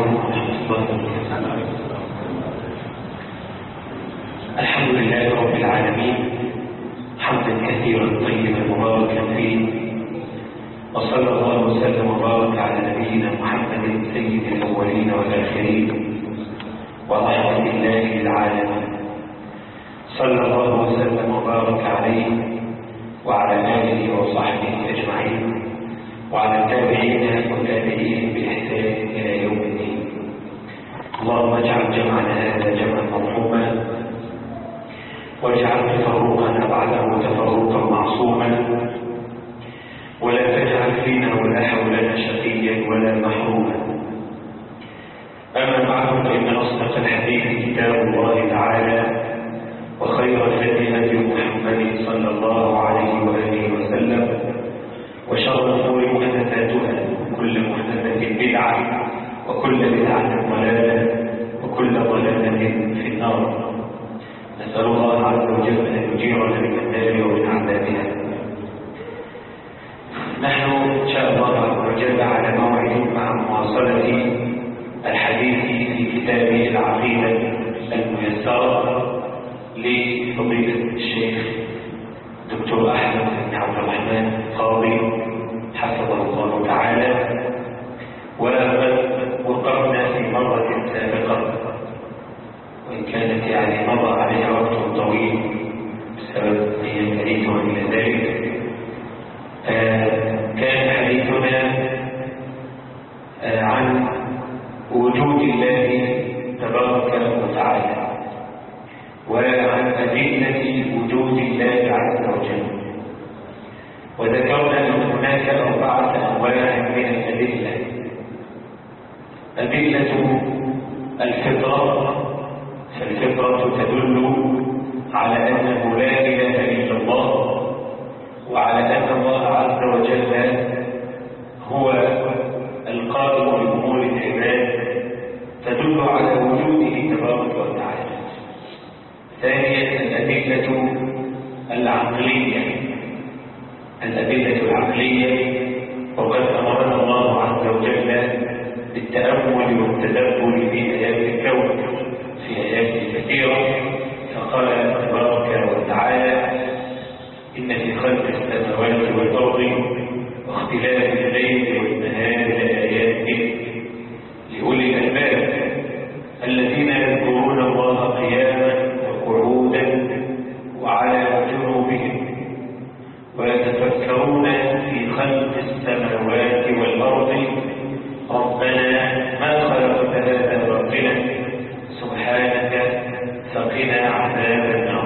عليكم ورحمة الله وبركاته الحمد لله رب العالمين حمدا كثيرا طيبا مباركا فيه وصلى الله وسلم وبارك على نبينا محمد سيد الأولين والآخرين ورحمة الله للعالمين صلى الله وسلم وبارك عليه وعلى آله وصحبه أجمعين وعلى التابعين وتابعين بإحسان إلى يوم الدين اللهم اجعل جمعنا هذا جمعا مرحوما واجعل تفرقنا بعده تفرقا معصوما ولا تجعل فينا ولا حولنا شقيا ولا محروما أما بعد فإن أصدق الحديث كتاب الله تعالى وخير الهدي هدي محمد صلى الله عليه وآله وسلم وشر الأمور محدثاتها وكل محدثة بدعة وكل بدعة ضلالة وكل ضلالة في النار نسأل الله عز وجل أن يجيرنا من النار ومن عذابها نحن إن شاء الله عز وجل على موعد مع مواصلة الحديث في كتاب العقيدة الميسرة لفضيلة الشيخ دكتور أحمد بن عبد الرحمن قاضي حفظه الله تعالى وقد وقفنا في مرة سابقة وإن كانت يعني مضى عليها وقت طويل بسبب أيام العيد وإلى ذلك آه كان حديثنا آه عن وجود الله تبارك وتعالى وعن أدلة وجود الله عز وجل وذكرنا أن هناك أربعة أنواع من الأدلة أدلة الفطرة فالفطرة تدل على أنه لا إله إلا الله وعلى أن الله عز وجل هو القائم بأمور العباد تدل على وجوده تبارك وتعالى ثانيا الأدلة العقلية الأدلة العقلية وقد أمرنا الله عز وجل بالتأمل والتدبر في آيات الكون في آيات كثيرة فقال تبارك وتعالى إن في خلق السماوات والأرض واختلاف الليل والنهار لآيات لأولي الألباب الذين يذكرون الله قياما وقعودا وعلى جنوبهم ويتفكرون في خلق السماوات والأرض ربنا ما خلقت هذا باطلا سبحانك فقنا عذاب النار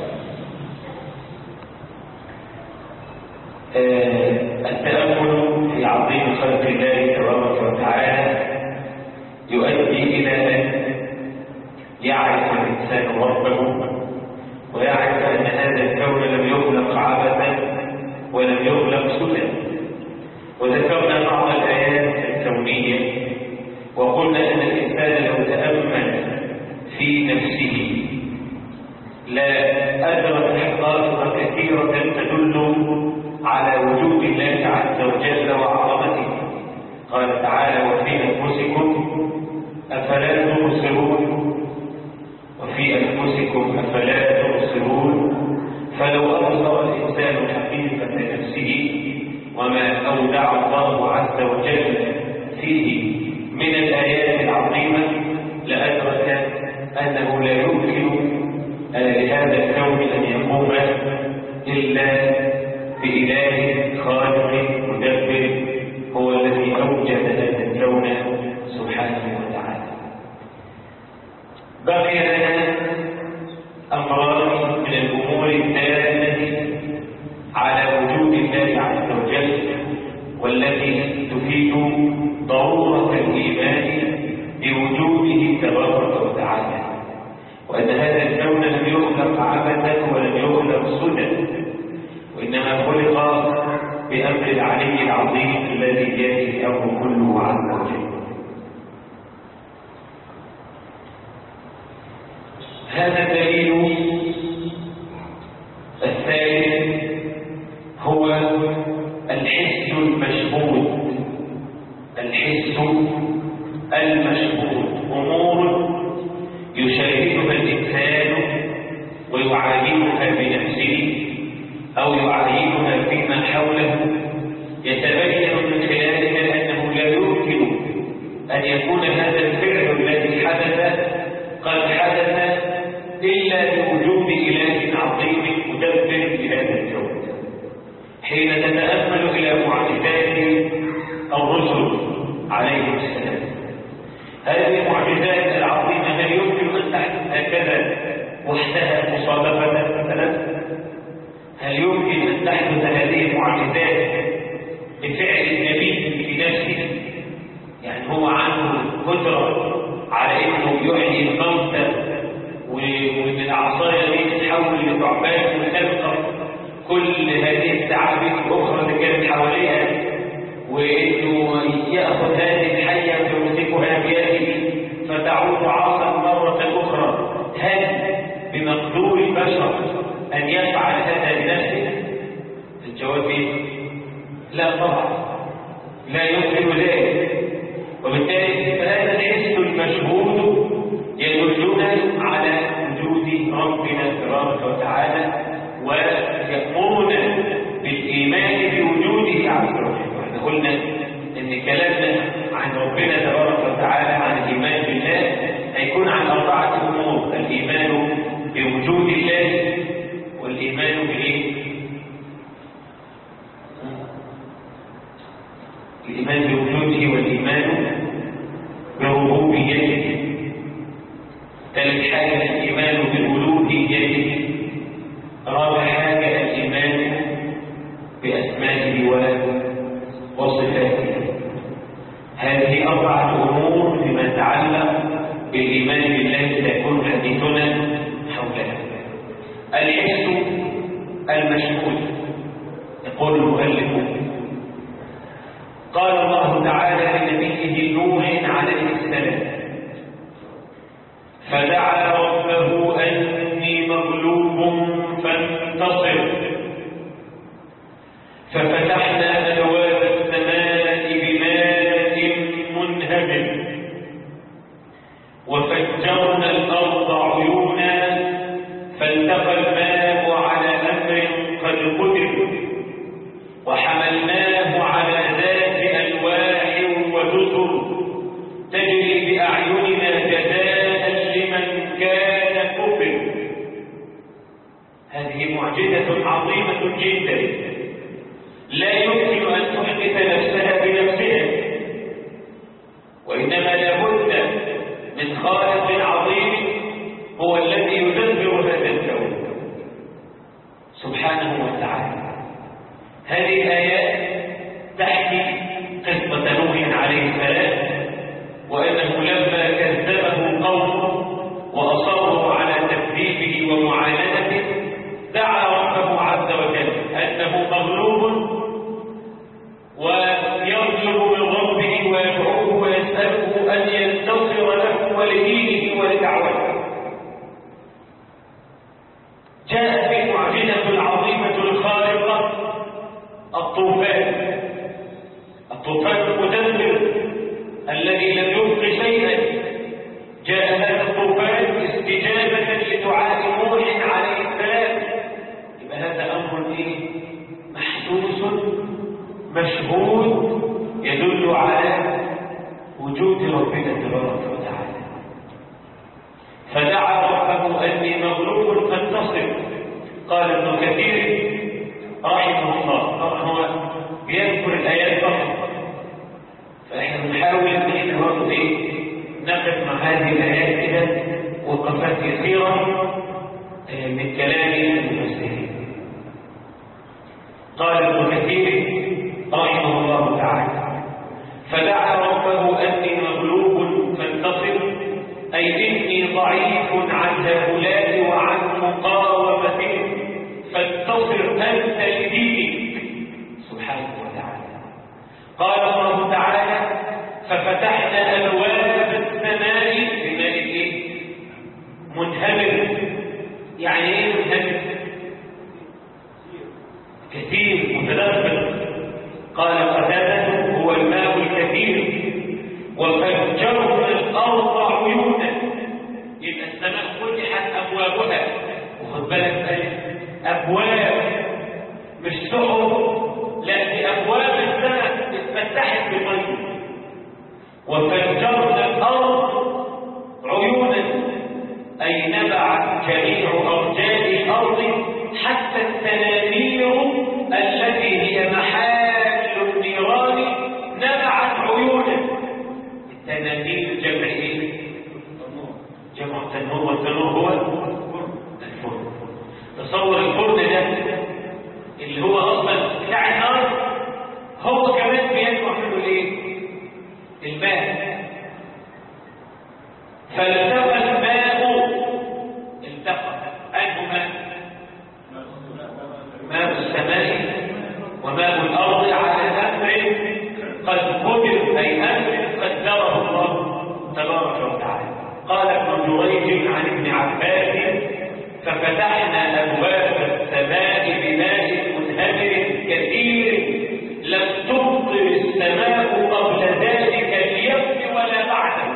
التأمل في عظيم خلق الله تبارك وتعالى يؤدي إلى أن يعرف الإنسان ربه ويعرف أن هذا الكون لم يخلق عبثا ولم يخلق سدى وذكرنا بعض الآيات الكونية وقلنا أن الإنسان لو تأمل في نفسه لا أدرك حقائق كثيرة تدل على وجود الله عز وجل وعظمته قال تعالى وفي أنفسكم أفلا تبصرون وفي أنفسكم أفلا تبصرون فلو أبصر الإنسان حقيقة نفسه وما أودع الله عز وجل فيه من الآيات العظيمة لأدرك أنه لا يمكن لهذا الكون أن يقوم إلا بإله خالق مدبر هو الذي أوجد هذا الكون سبحانه وتعالى بقي لنا أمران من الأمور الدالة على وجود الله عز وجل والتي تفيد ضرورة الإيمان بوجوده تبارك وتعالى وأن هذا الكون لم يخلق عبثا ولم يخلق سدى وإنما خلق بأمر العلي العظيم الذي يأتي الأمر كله عز وجل هذا الدليل الثالث هو الحس المشهود الحس المشهود أن يكون هذا الفعل الذي حدث قد حدث إلا بوجود إله عظيم مدبر لهذا الكون حين تتأمل إلى معجزات الرسل عليهم السلام هذه المعجزات العظيمة هل يمكن أن تحدث هكذا وحدها مصادفة مثلا هل يمكن أن تحدث هذه المعجزات بفعل النبي في نفسه يعني هو عنده قدرة على انه يحيي الموتى ومن العصاية دي تتحول لثعبان وتلقى كل هذه الثعابين الاخرى اللي كانت حواليها وانه ياخذ هذه الحيه ويمسكها بيده فتعود عصا مره اخرى هل بمقدور البشر ان يفعل هذا بنفسه الجواب ايه لا طبعا لا يمكن ذلك وبالتالي فهذا الحس المشهود يدلنا على وجود ربنا تبارك وتعالى ويأمرنا بالإيمان بوجوده عز وجل واحنا قلنا ان كلامنا عن ربنا تبارك وتعالى عن الإيمان بالله هيكون عن أربعة أمور الإيمان بوجود الله والإيمان بإيه؟ الإيمان بوجوده والإيمان بربوبيته ثالث حاجة الإيمان بألوهيته رابع حاجة الإيمان بأسمائه وصفاته هذه أربعة أمور فيما يتعلق بالإيمان بالله تكون حديثنا حولها الحس المشهود يقول المؤلف قال الله تعالى لنبيه نوح عليه السلام فدعا ربه أني مغلوب فانتصر ففتحنا أبواب السماء بماء منهمر وفجرنا الأرض عيونا فالتقى الماء على أمر قد قدر وحملناه على ذات ألواح ودسر تجري بأعيننا جزاء لمن كان كفر هذه معجزة عظيمة جدا لا يمكن أن تحدث نفسها بنفسها وإنما لابد من خالق عظيم هو الذي يدبر هذا الكون سبحانه وتعالى هذه الآيات تحكي قصة نوح عليه السلام وأنه لما كذبه قومه وأصروا على تكذيبه ومعاندته دعا ربه عز وجل أنه مغلوب ويرجو من ربه ويدعوه ويسأله أن ينتصر له ولدينه ولدعوته جاءت المعجزة العظيمة الخارقة الطوفان الطوفان المدمر الذي لم يبق شيئا جاء هذا الطوفان استجابة لدعاء نوح عليه السلام يبقى هذا أمر إيه؟ محسوس مشهود يدل على وجود ربنا تبارك وتعالى فدعا ربه أني مغلوب فانتصر قال ابن كثير رحمه الله طبعا هو بيذكر الآيات فقط فإحنا بنحاول إن إحنا برضه إيه نقف مع هذه الآيات كده وقفات يسيرة من كلام المفسرين قال ابن كثير رحمه الله تعالى فدعا ربه أني مغلوب فانتصر أي إني ضعيف عن هؤلاء وعن مقاومتهم فانتصر أنت لدينك سبحانه وتعالى قال الله تعالى ففتحنا أبواب السماء بماء إيه؟ منهمر يعني إيه منهمر؟ كثير متدفق قال قتادة هو الماء الكثير وفجرنا الأرض عيونا يبقى السماء فتحت أبوابها وخد بالك بقى أبواب مش سحب لا دي أبواب السماء اتفتحت بمية وفجرنا فالتقى الماء التقى أنه ماء ماء السماء وماء الأرض على أمر قد قدر أي أمر قدره الله تبارك وتعالى قال ابن جريج عن ابن عباس ففتحنا أبواب السماء بماء منهمر كثير لم تمطر السماء قبل ذلك اليوم ولا بعده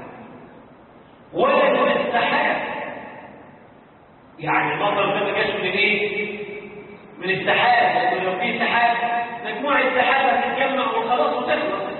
ولا من السحاب يعني المطر ده ما جاش من ايه من السحاب لانه لو في سحاب مجموعه سحاب هتتجمع وخلاص وتخلص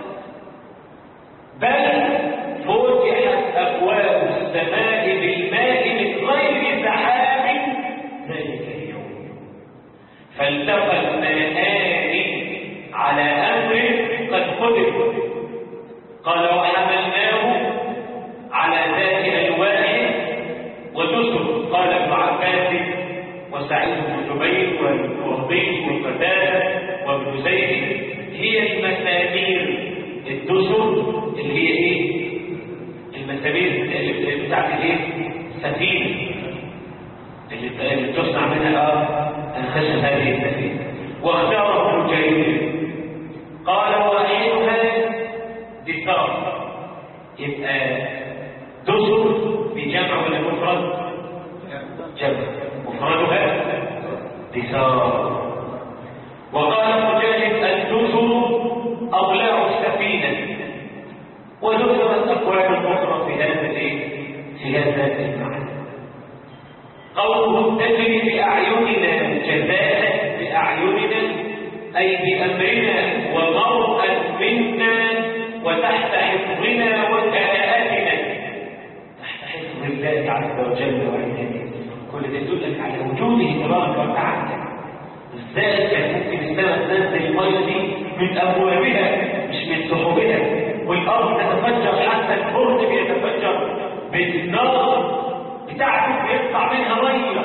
بل فتحت ابواب السماء بالماء من غير سحاب ذلك اليوم فالتقى الماءان على امر قد قدر قال وحملناه على ذات الواح ودسر قال ابن عباس وسعيد بن جبير والوهبي وقتاده وابن زيد هي المسامير الدسر اللي هي ايه المسامير اللي بتاعت الايه السفينه اللي اللي تصنع منها اه الخشب هذه السفينه واختاره ابن جرير قال واحدها دثار يبقى دسر بجمع ولا مفرد جمع مفردها دثار وقال مجاهد الدسر اضلاع السفينه وذكرت اقوال اخرى في هذا الايه في هذا المعنى قوله تجري باعيننا جزاء باعيننا اي بامرنا ومرءا منا وتحت حفظنا وكلاءتنا تحت حفظ الله عز وجل وعنايته كل ده يدلك على وجوده تبارك وتعالى ازاي كان ممكن السماء تنزل الميه دي من ابوابها مش من سحبها والارض تتفجر حتى الفرن بيتفجر بالنار بتاعته بيطلع منها ميه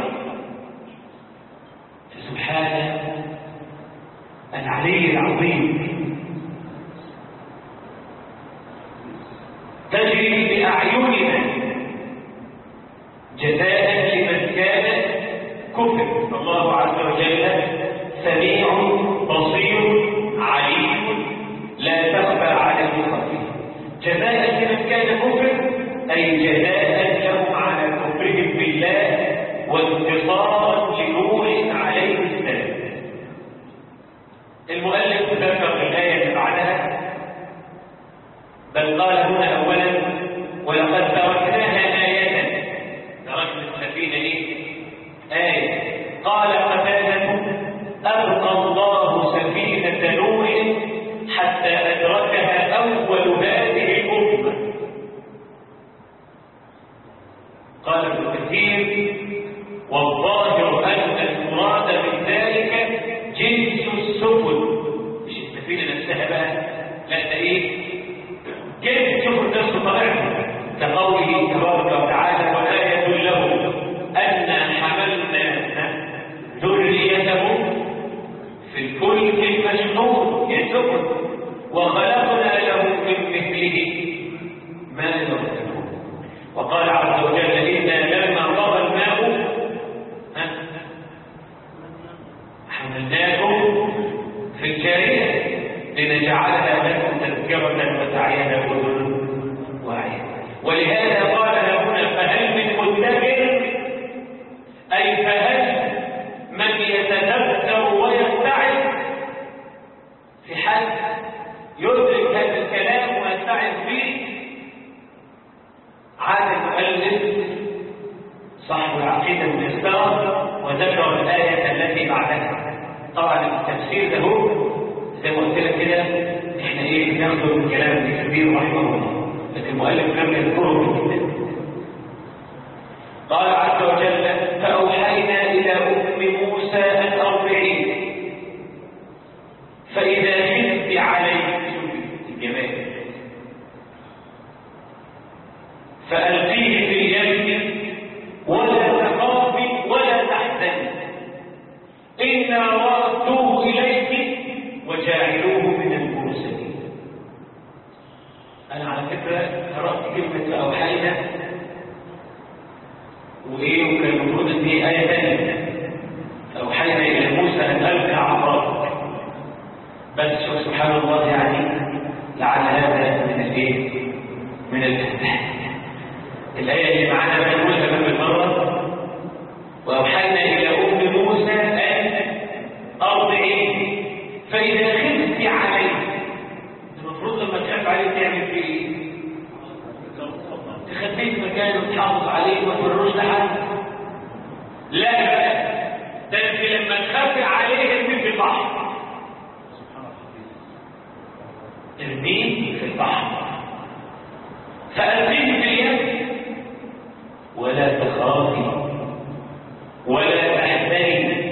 فسبحان العلي العظيم تجري بأعيننا جزاء لمن كان كفر الله عز وجل سميع بصير عليم لا تخفى عليه خفيه جزاء لمن كان كفر أي جزاء لهم على كفرهم بالله وانتصارا لنوح عليه السلام المؤلف ذكر الآية اللي بعدها بل قال هنا أولا ولقد تركناها آية تركنا السفينة إيه؟ آية قال قتادة أبقى الله سفينة نوح حتى أدركها أول هذه الأمة قال ابن كثير والظاهر أن المراد من ذلك جنس السفن مش السفينة نفسها بقى لا ده إيه كيف تشوف الناس طبيعته كقوله تبارك وتعالى وآية له أن حملنا ذريته في الفلك المشحون يسكن وخلقنا له من مثله ما يرسلون وقال عز وجل إنا لما طغى الماء حملناكم في الجارية لنجعلها لكم تذكرة وتعيها أذن واعية ولهذا قال هنا فهل من مدكر أي فهل من يتذكر ويتعظ في حال يدرك هذا الكلام ويتعظ به عاد المؤلف صاحب العقيدة الميسرة وذكر الآية التي بعدها طبعا التفسير ده هو زي ما قلت لك كده احنا ايه بناخده من كلام ابن كثير رحمه الله لكن المؤلف لم يذكره في الكتاب قال عز وجل فأوحينا إلى أم موسى أن أرضعيه فإذا خفت عليه الجمال فألقيه في اليم ولا تخافي ولا تحزني إنا ردوه إليك وجاعلوه من المرسلين أنا على فكرة قرأت كلمة فأوحينا وايه وكان المفروض ان هي ايه ثانيه اوحينا الى موسى ان القى عصاك بس شوف سبحان الله يعني لعل هذا من الايه من الافتتاح الايه اللي معانا بقى نقولها كمان بالمره واوحينا الى ام موسى ان ارضعيه فاذا خفت عليه المفروض لما تخاف عليه تعمل فيه ايه تخليه في مكانه وتحافظ عليه وما تفرش لحد لا بقى ده انت لما تخافي عليه ارميه في البحر ارميه في البحر فألقيه في اليد ولا تخافي ولا تحزني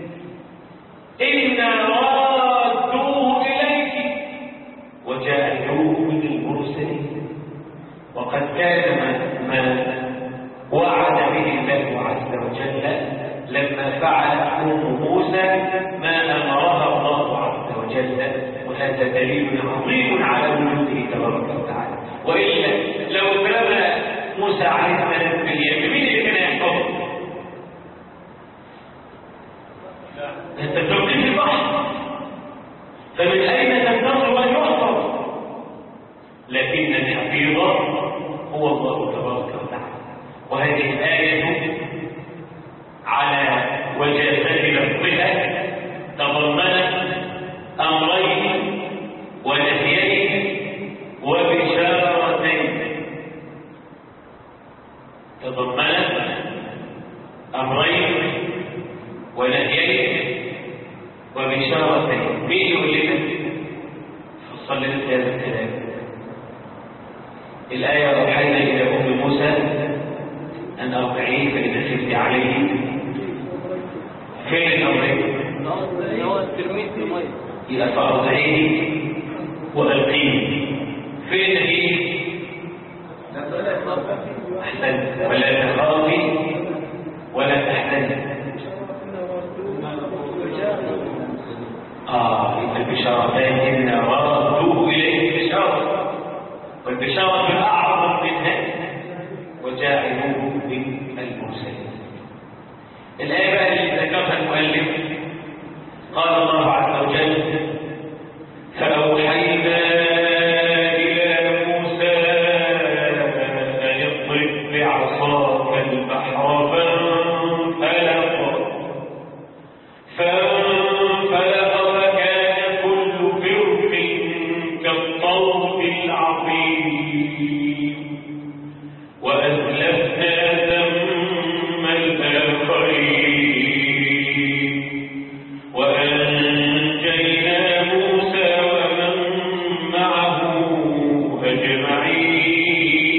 إنا رادوه إليك وجعلوه من المرسلين وقد كان ما, ما وعد به الله عز وجل لما فعل أم موسى ما أمرها الله عز وجل وهذا دليل عظيم على وجوده تبارك وتعالى وإلا لو كان موسى عليه السلام باليد مين اللي كان يحفظه؟ انت بتلقيه في البحر فمن اين تنتظر ان يحفظ لكن الحفيظ هو الله تبارك وتعالى وهذه الايه على وجازه لفظها تضمنت امرين ونهيين وبشارتين تضمنت امرين ونهيين وبشارتين مين يقول لنا فصل لنا هذا الكلام الآية أوحينا إلى أم موسى أن أرضعيه فإذا خفت عليه فين الأمرين؟ هو الترميز في الميه إلى فأرضعيه وألقيه فين النهي؟ أحسنت ولا تخافي ولا تحزني آه يبقى البشارتين إن ردوه إليه البشارة والبشارة الأعظم منها وجاعلوه من المرسلين الآية بقى اللي ذكرها المؤلف قال الله عز وجل فأوحينا إلى موسى أن اضرب بعصاك البحر فانفلق فانفلق فكان كل فرق كالطود العظيم وأزلفنا ثم الآخرين وأنجينا موسى ومن معه أجمعين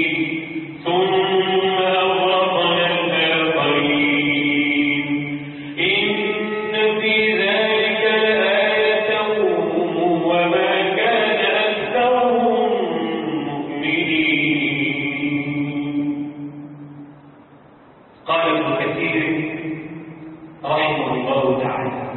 ثم أغرقنا الآخرين إن في ذلك لآية وما كان أكثرهم مؤمنين قال ابن كثير رحمه الله تعالى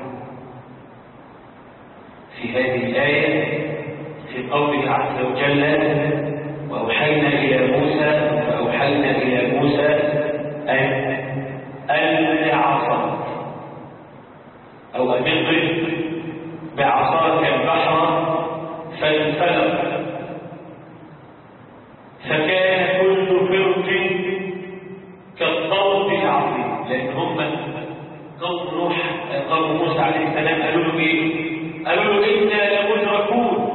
في هذه الآية في قوله عز وجل وأوحينا إلى موسى وأوحينا إلى موسى أن ألق عصاك أو أن اضرب بعصاك البحر فانفلق فكان كل فرق كالطود العظيم لأن هم قوم نوح قوم موسى عليه السلام قالوا له ايه؟ قالوا له إنا لمدركون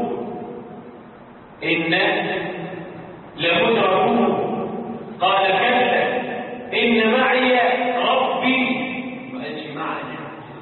إنا لمدركون قال كلا إن معي ربي ما قالش معنا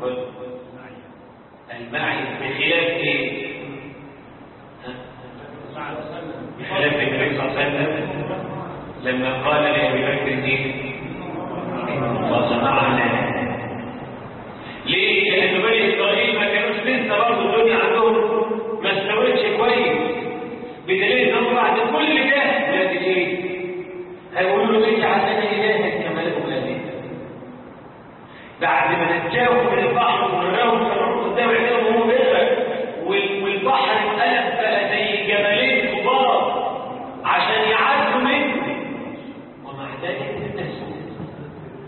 المعي بخلاف ايه؟ ها؟ بخلاف النبي صلى الله عليه وسلم لما قال لأبي بكر ايه؟ إن الله معنا ليه؟ لأن بني إسرائيل ما كانوش لسه برضه الدنيا عندهم ما استوتش كويس بدليل إنهم بعد كل ده لكن إيه؟ هيقولوا له اجعل لنا إلها كما لكم آلهة بعد ما نجاهم من البحر ورماهم كانوا قدام عينيهم وهو بيغرق وال- والبحر اتقلب بقى زي جبلين كبار عشان يعدوا منه ومع ذلك نسوا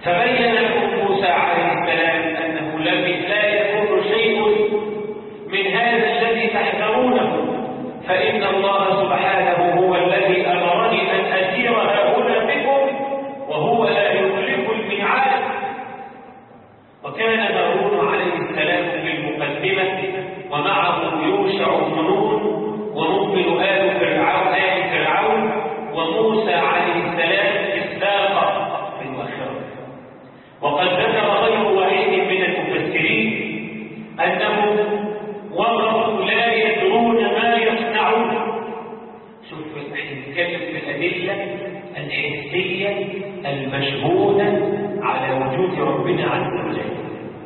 فبين لهم موسى عليه السلام أنه لم لا يكون شيء من هذا الذي تحذرونه فإن الله سبحانه هو الذي أمرني أن أسير هنا بكم وهو لا يخلف الميعاد وكان هارون عليه السلام في المقدمة ومعه يوشع بن نون ومؤمن آل فرعون آل فرعون وموسى عليه السلام في الساقة في المؤخرة وقد ذكر غير واحد من المفسرين أنهم وقفوا لا يدرون ما يصنعون شوف احنا بنتكلم في الأدلة الحسية المشهودة على وجود ربنا عز وجل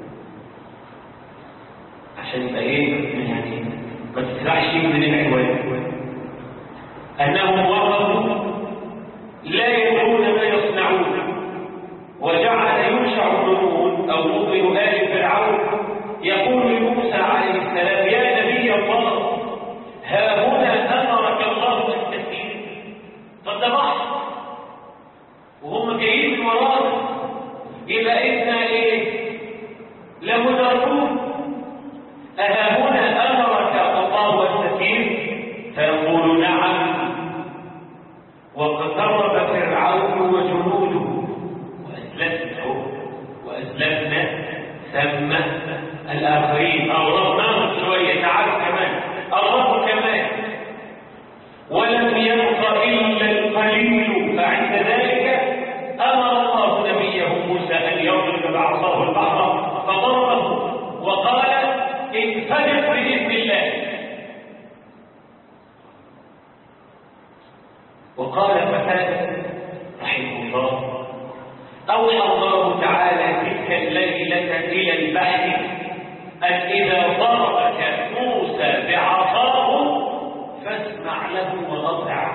عشان يبقى ايه يعني ما تسرعش من العنوان انهم وقفوا لا يدرون ما يصنعون وجعل يوشع بن نون او مؤمن ال فرعون يقول لموسى عليه السلام يا نبي الله ها هنا امرك الله ان تسير طب ده بحر وهم جايين من ورانا يبقى احنا ايه لمدركون أها هنا أمرك الله أن تسير فيقول نعم واقترب فرعون وجنوده وأسلمنا وأسلمنا ثم الآخرين أغرقناهم شوية تعالوا كمان أغرقوا كمان ولم يبق إلا القليل فعند ذلك أمر الله نبيه موسى أن يضرب بعصاه البحر فضربه وقال انفلق بإذن الله وقال فتاة رحمه الله أوحى الله تعالى تلك الليلة إلى البحر أن إذا ضربك موسى بعصاه فاسمع له وأطع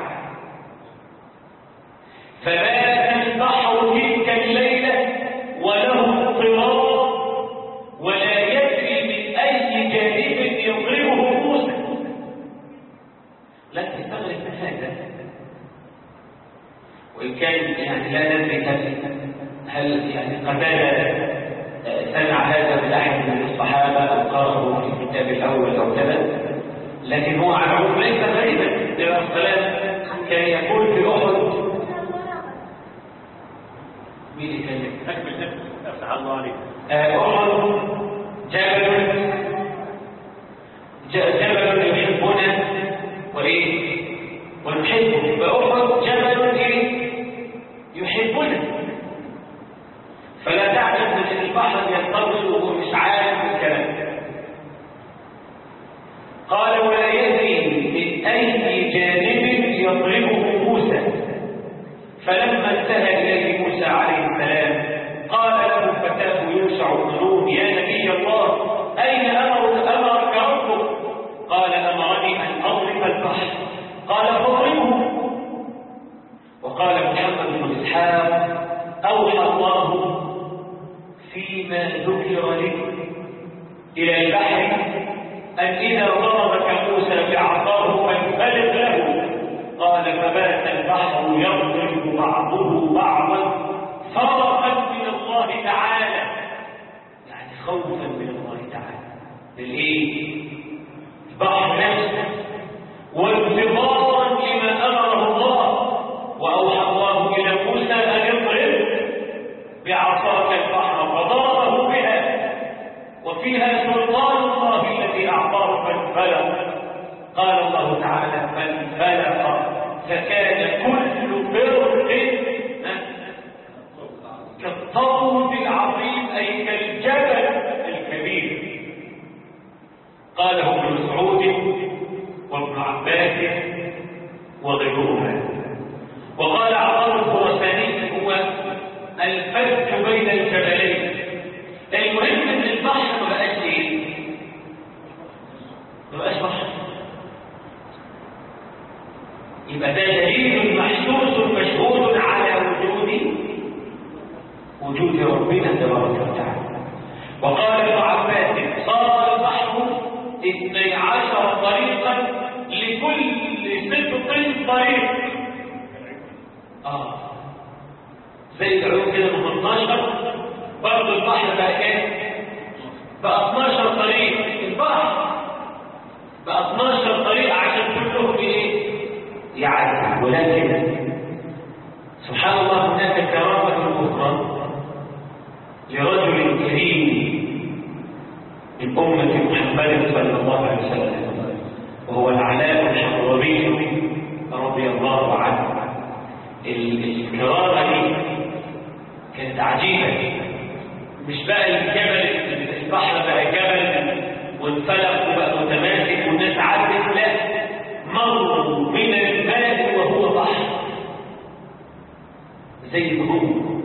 فبات البحر تلك الليلة وله اضطراب ولا يدري من أي جانب يضربه موسى لا تستغرب من هذا وإن كان يعني لا ندري هل هل يعني قتادة سمع هذا من أحد من الصحابة أو قرأه في الكتاب الأول أو كذا لكن هو على العموم ليس غريبا لأن السلام كان يقول في أحد مين اللي كان يكتب؟ افتح الله عليك أحد جبل ج- جبل يحبنا وإيه ونحبه فأحد جبل إيه يحبنا فلا تعجب من ان البحر ينتظر وهو مش عارف الكلام ده قال ولا يدري من اي جانب يضربه موسى فلما انتهى اليه موسى عليه السلام قال له فتاه يوسع بن نون يا نبي الله اين امرك امرك ربك قال امرني ان اضرب البحر قال فاضربه وقال محمد بن اسحاق اوحى الله فيما ذكر لك إلى البحر أن إذا ضربك موسى بعصاه فانفلق له قال فبات البحر يضرب بعضه بعضا فرقا من الله تعالى يعني خوفا من الله تعالى للإيه؟ البحر نفسه وانتظارا لما أمره الله وأوحى الله إلى موسى أن يضرب بعصاك البحر فضربه بها وفيها سلطان الله الذي اعطاه فانفلق قال الله تعالى فانفلق فكان كل فرق كالطود العظيم اي كالجبل الكبير قاله ابن مسعود وابن عباس وغيرهما وقال عطاء الخرساني هو الفج بين الجبلين المهم ان البحر ما بقاش ايه ما بقاش بحر يبقى ده دليل محسوس مشهود على وجود وجود ربنا تبارك وتعالى وقال ابن عباس صار البحر اثني عشر طريقا لكل سبط طريق اه زي العيون كده من 12 برضه البحر بقى كام؟ بقى 12 طريق البحر بقى 12 طريق عشان كلهم ايه؟ يعدي ولكن سبحان الله هناك كرامة أخرى لرجل كريم من أمة محمد صلى الله عليه وسلم وهو العلاء الحضرمي رضي الله عنه الكرامة دي كانت عجيبة مش بقى الجبل البحر بقى جبل وانفلق وبقى متماسك والناس عدت لا مروا من الماء وهو بحر زي الهدوء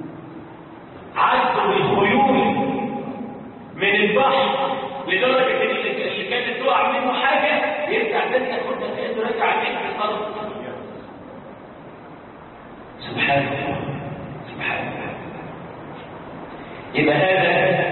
عدوا بالخيول من البحر لدرجة ان اللي كانت تقع منه حاجة يرجع تاني ياخدها كأنه رجع تاني في الأرض سبحان الله سبحان الله يبقى هذا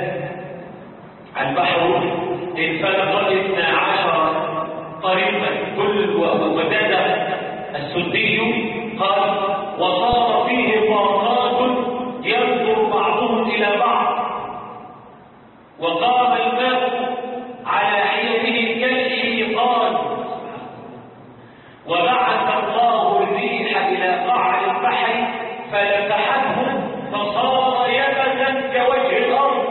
البحر انفلق اثنا عشر طريقا كل وزاد السدي قال وصار فيه طاقات ينظر بعضهم الى بعض وقام الماء على حيته كالشيطان وبعث الله الريح الى قعر البحر فلفحته فصار يبسا كوجه الارض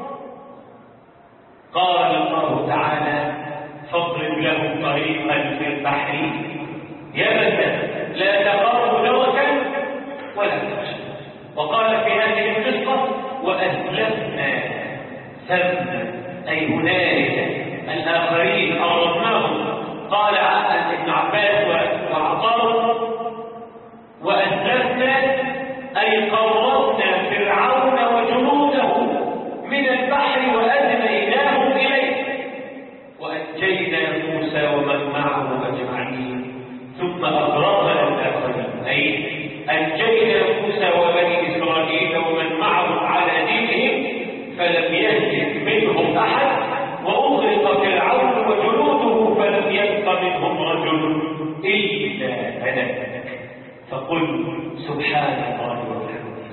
قال الله تعالى فاضرب لهم طريقا في البحر يبسا لا تخاف لوكا ولا تخشى وقال في هذه القصه واسلمنا ثم اي هنالك الاخرين اردناهم قال ابن عباس وعطاء واسلمنا اي قربنا فرعون وجنوده من البحر وأدنيناهم إليه وأنجينا موسى ومن معه أجمعين ثم أغرقنا الآخرين أي أنجينا موسى وبني إسرائيل ومن معه على دينهم فلم يهلك منهم أحد وأغرق فرعون وجنوده فلم يبق منهم رجل إلا هلك فقل سبحان الله وبحمده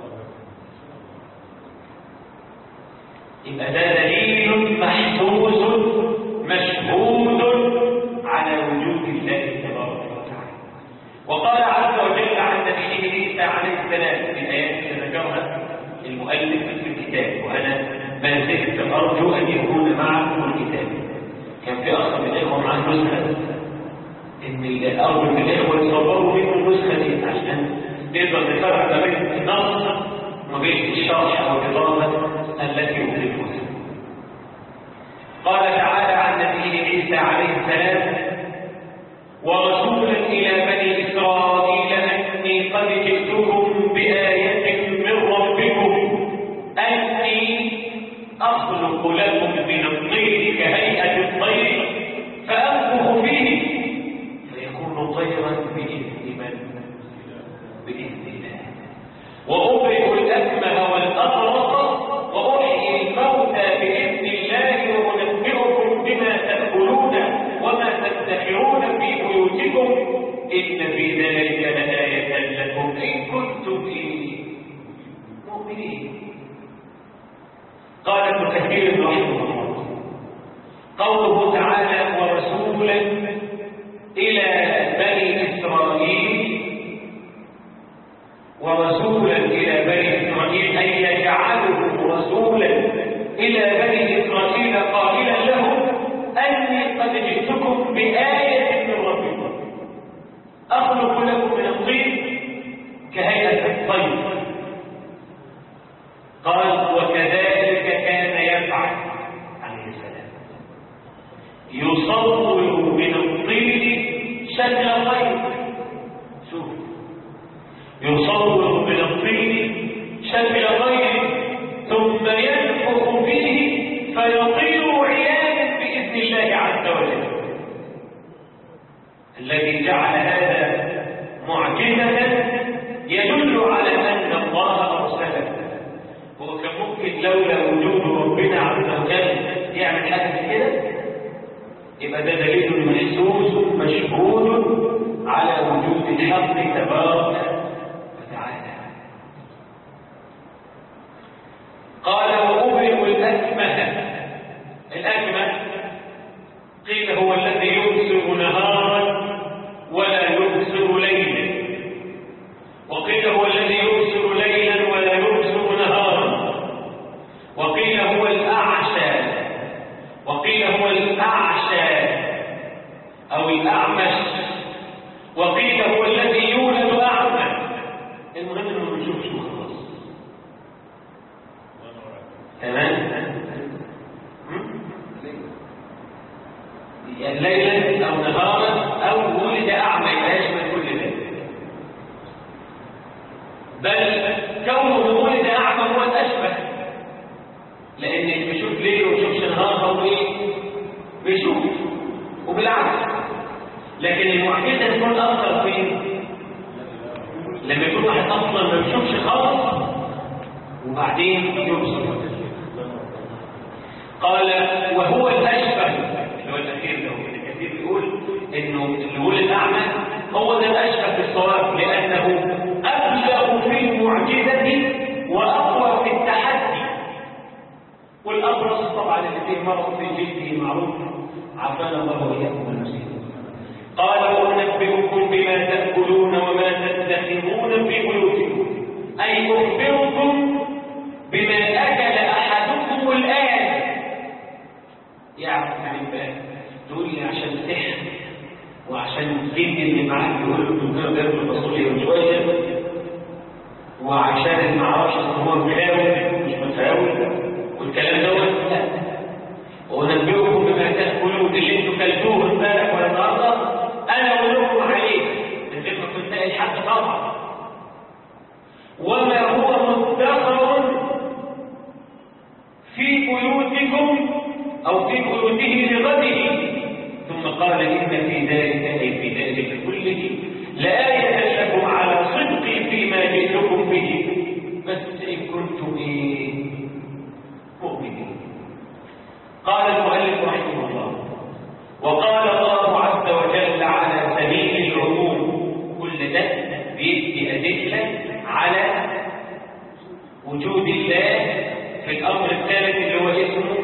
يبقى ده دليل محسوس مشهود على وجود الله تبارك وتعالى وقال عز وجل عن نبيه عيسى عليه السلام في ايات ذكرها المؤلف في الكتاب وانا ما زلت ارجو ان يكون معكم الكتاب كان في اخ من الاخوه معاه نسخه ان الارجو من الاخوه يصوروا منه النسخه دي عشان نقدر نفرق ما بين النص وما بين الشرح او الاضافه التي أدركها قال تعالى عن نبيه عيسى عليه السلام ورسولا إلى بني إسرائيل أني قد جئتكم بآية من ربكم أني أخلق لكم من الطين كهيئة الطير فأنفخ فيه فيكون طيرا بإذن من؟ بإذن الله وأبرئ الأكمه والأبرص وأحيي الموتى بإذن الله وأنبئكم بما تأكلون وما تدخرون في بيوتكم إن في ذلك لآية لكم إن كنتم مؤمنين قال ابن كثير رحمه الله قوله تعالى ورسولا إلى بني إسرائيل ورسولا إلى بني إسرائيل أي يجعله رسولا إلى بني إسرائيل قائلا لهم أني قد جئتكم بآية من ربكم أخلق لكم من الطين كهيئة الطير قال وكذلك كان يفعل عليه السلام يصور من الطين شكل طير شوف يصور من الطين شكل طير ثم ينفخ فيه فيطير عيانا بإذن الله عز وجل الذي جعل هذا معجزة يدل على أن الله أرسله هو كان ممكن لولا وجود ربنا عز وجل يعمل حاجة زي كده يبقى ده دليل محسوس مشهود على وجود الحق تبارك وتعالى أو الأعمش وقيل هو الذي يولد أعمى المهم إنه ما بيشوفش خلاص تمام ليلا أو نهارا أو ولد أعمى لا يشمل كل ذلك بل كونه ولد أعمى هو الأشبه لأن اللي بيشوف ليل وما بيشوفش نهار هو إيه؟ بيشوف وبالعكس لكن المعجزة تكون أكثر فين؟ لما يكون واحد أصلا ما بيشوفش خالص وبعدين يبصر قال وهو الأشبه اللي هو الأخير ده ابن كثير بيقول إنه اللي ولد أعمى هو ده الأشبه بالصواب لأنه أبلغ في المعجزة وأقوى في التحدي والأبرص طبعا اللي فيه مرض في جلده معروف عافانا الله وإياكم المسيح قال وأنبئكم بما تأكلون وما تدخرون في بيوتكم أي أخبركم بما أكل أحدكم الآن يعرف عن الباب تقول لي عشان سحر وعشان الجن اللي معاك يقول له دكتور جاب الفاصوليا من شويه وعشان ما اعرفش ان هو مخاوي مش متهاوي والكلام دوت لا وانبئكم بما تاكلون اللي انتوا كلتوه امبارح ولا النهارده انا اقول لكم عليه الفكره كنت الحق طبعا وما هو مدخر في بيوتكم أو في بيوته لغده ثم قال إن في ذلك أي في ذلك كله لآية لكم على صدقي فيما جئتكم به بس إن كنتم إيه مؤمنين قال المؤلف رحمه الله وقال الله عز وجل على سبيل العموم كل ده بيدي أدلة على وجود الله في الأمر الثالث اللي هو اسمه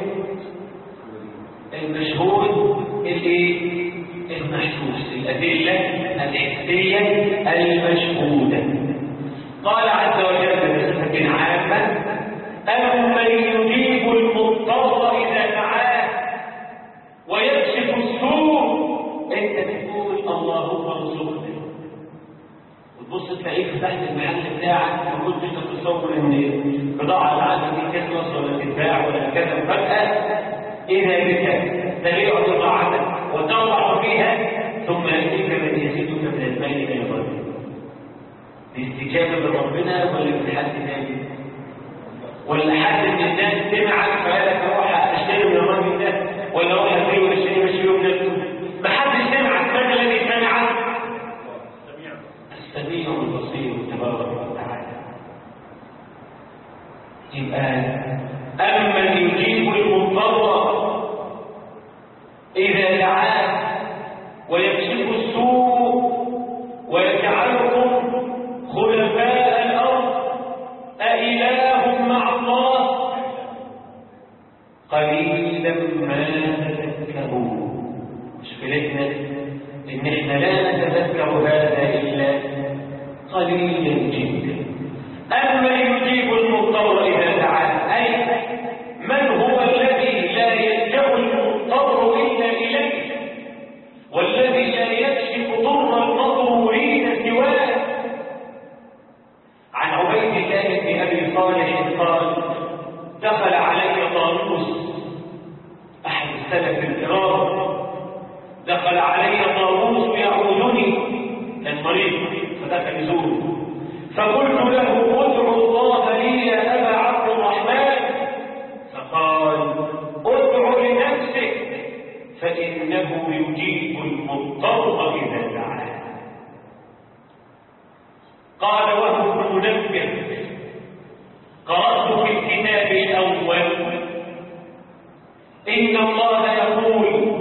المشهود اللي المحسوس الأدلة الحسية المشهودة قال عز وجل بصفة عامة أمن يجيب المضطر إذا دعاه ويكشف السوء أنت تقول اللهم ارزقنا وتبص تلاقيك فتحت المحل بتاعك ما كنتش تتصور ان البضاعه اللي عندك دي تخلص ولا تتباع ولا كذا فجاه إذا بك تبيع بضاعتك وتضع فيها ثم يأتيك من يزيدك من المال أيضا دي استجابة من ربنا ولا من حد ثاني ولا حد من الناس سمعك فقال لك اروح اشتري من الراجل ده ولا اروح اشتري ولا اشتري مش يوم نفسه ما حدش سمعك من الذي سمعك السميع البصير تبارك وتعالى يبقى أمن يجيب المضطر إذا دعاه ويكشف السوء ويجعلكم خلفاء الأرض أإله مع الله قليلا ما تذكرون مشكلتنا إن إحنا لا نتذكر هذا إلا قليلا جدا أما يجيب المضطر إذا دعاه أي من هو الذي لا يلجأ المضطر إلا إليه والذي لا يكشف ضر المضرورين سواه عن عبيد الله بن أبي صالح قال دخل علي طاووس أحد السلف الكرام دخل علي طاووس يعودني كان مريض فدخل يزوره فقلت له ادعو الله لي يا ابا عبد الرحمن فقال ادع لنفسك فانه يجيب المضطر اذا دعاه قال وهو منبه قرات في الكتاب الاول ان الله يقول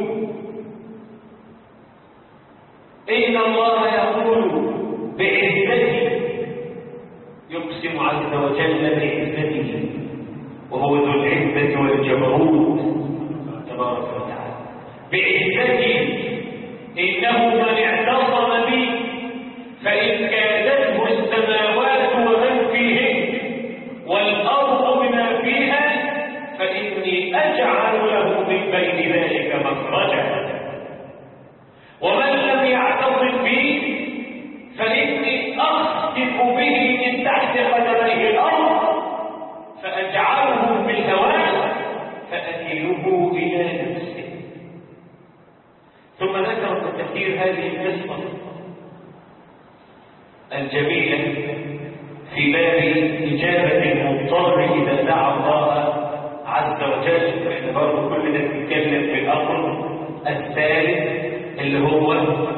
ان الله يقول بعزته يقسم عز وجل بعزته وهو ذو العزة والجبروت تبارك وتعالى بعزته إنه من اعتصم بي فإن كادته السماوات ومن فيهن والأرض بما فيها فإني أجعل له من بين ذلك مخرجا إلى نفسه ثم ذكر ابن كثير هذه القصة الجميلة في باب إجابة المضطر إذا دعا الله عز وجل احنا برضه كلنا بنتكلم في الأمر الثالث اللي هو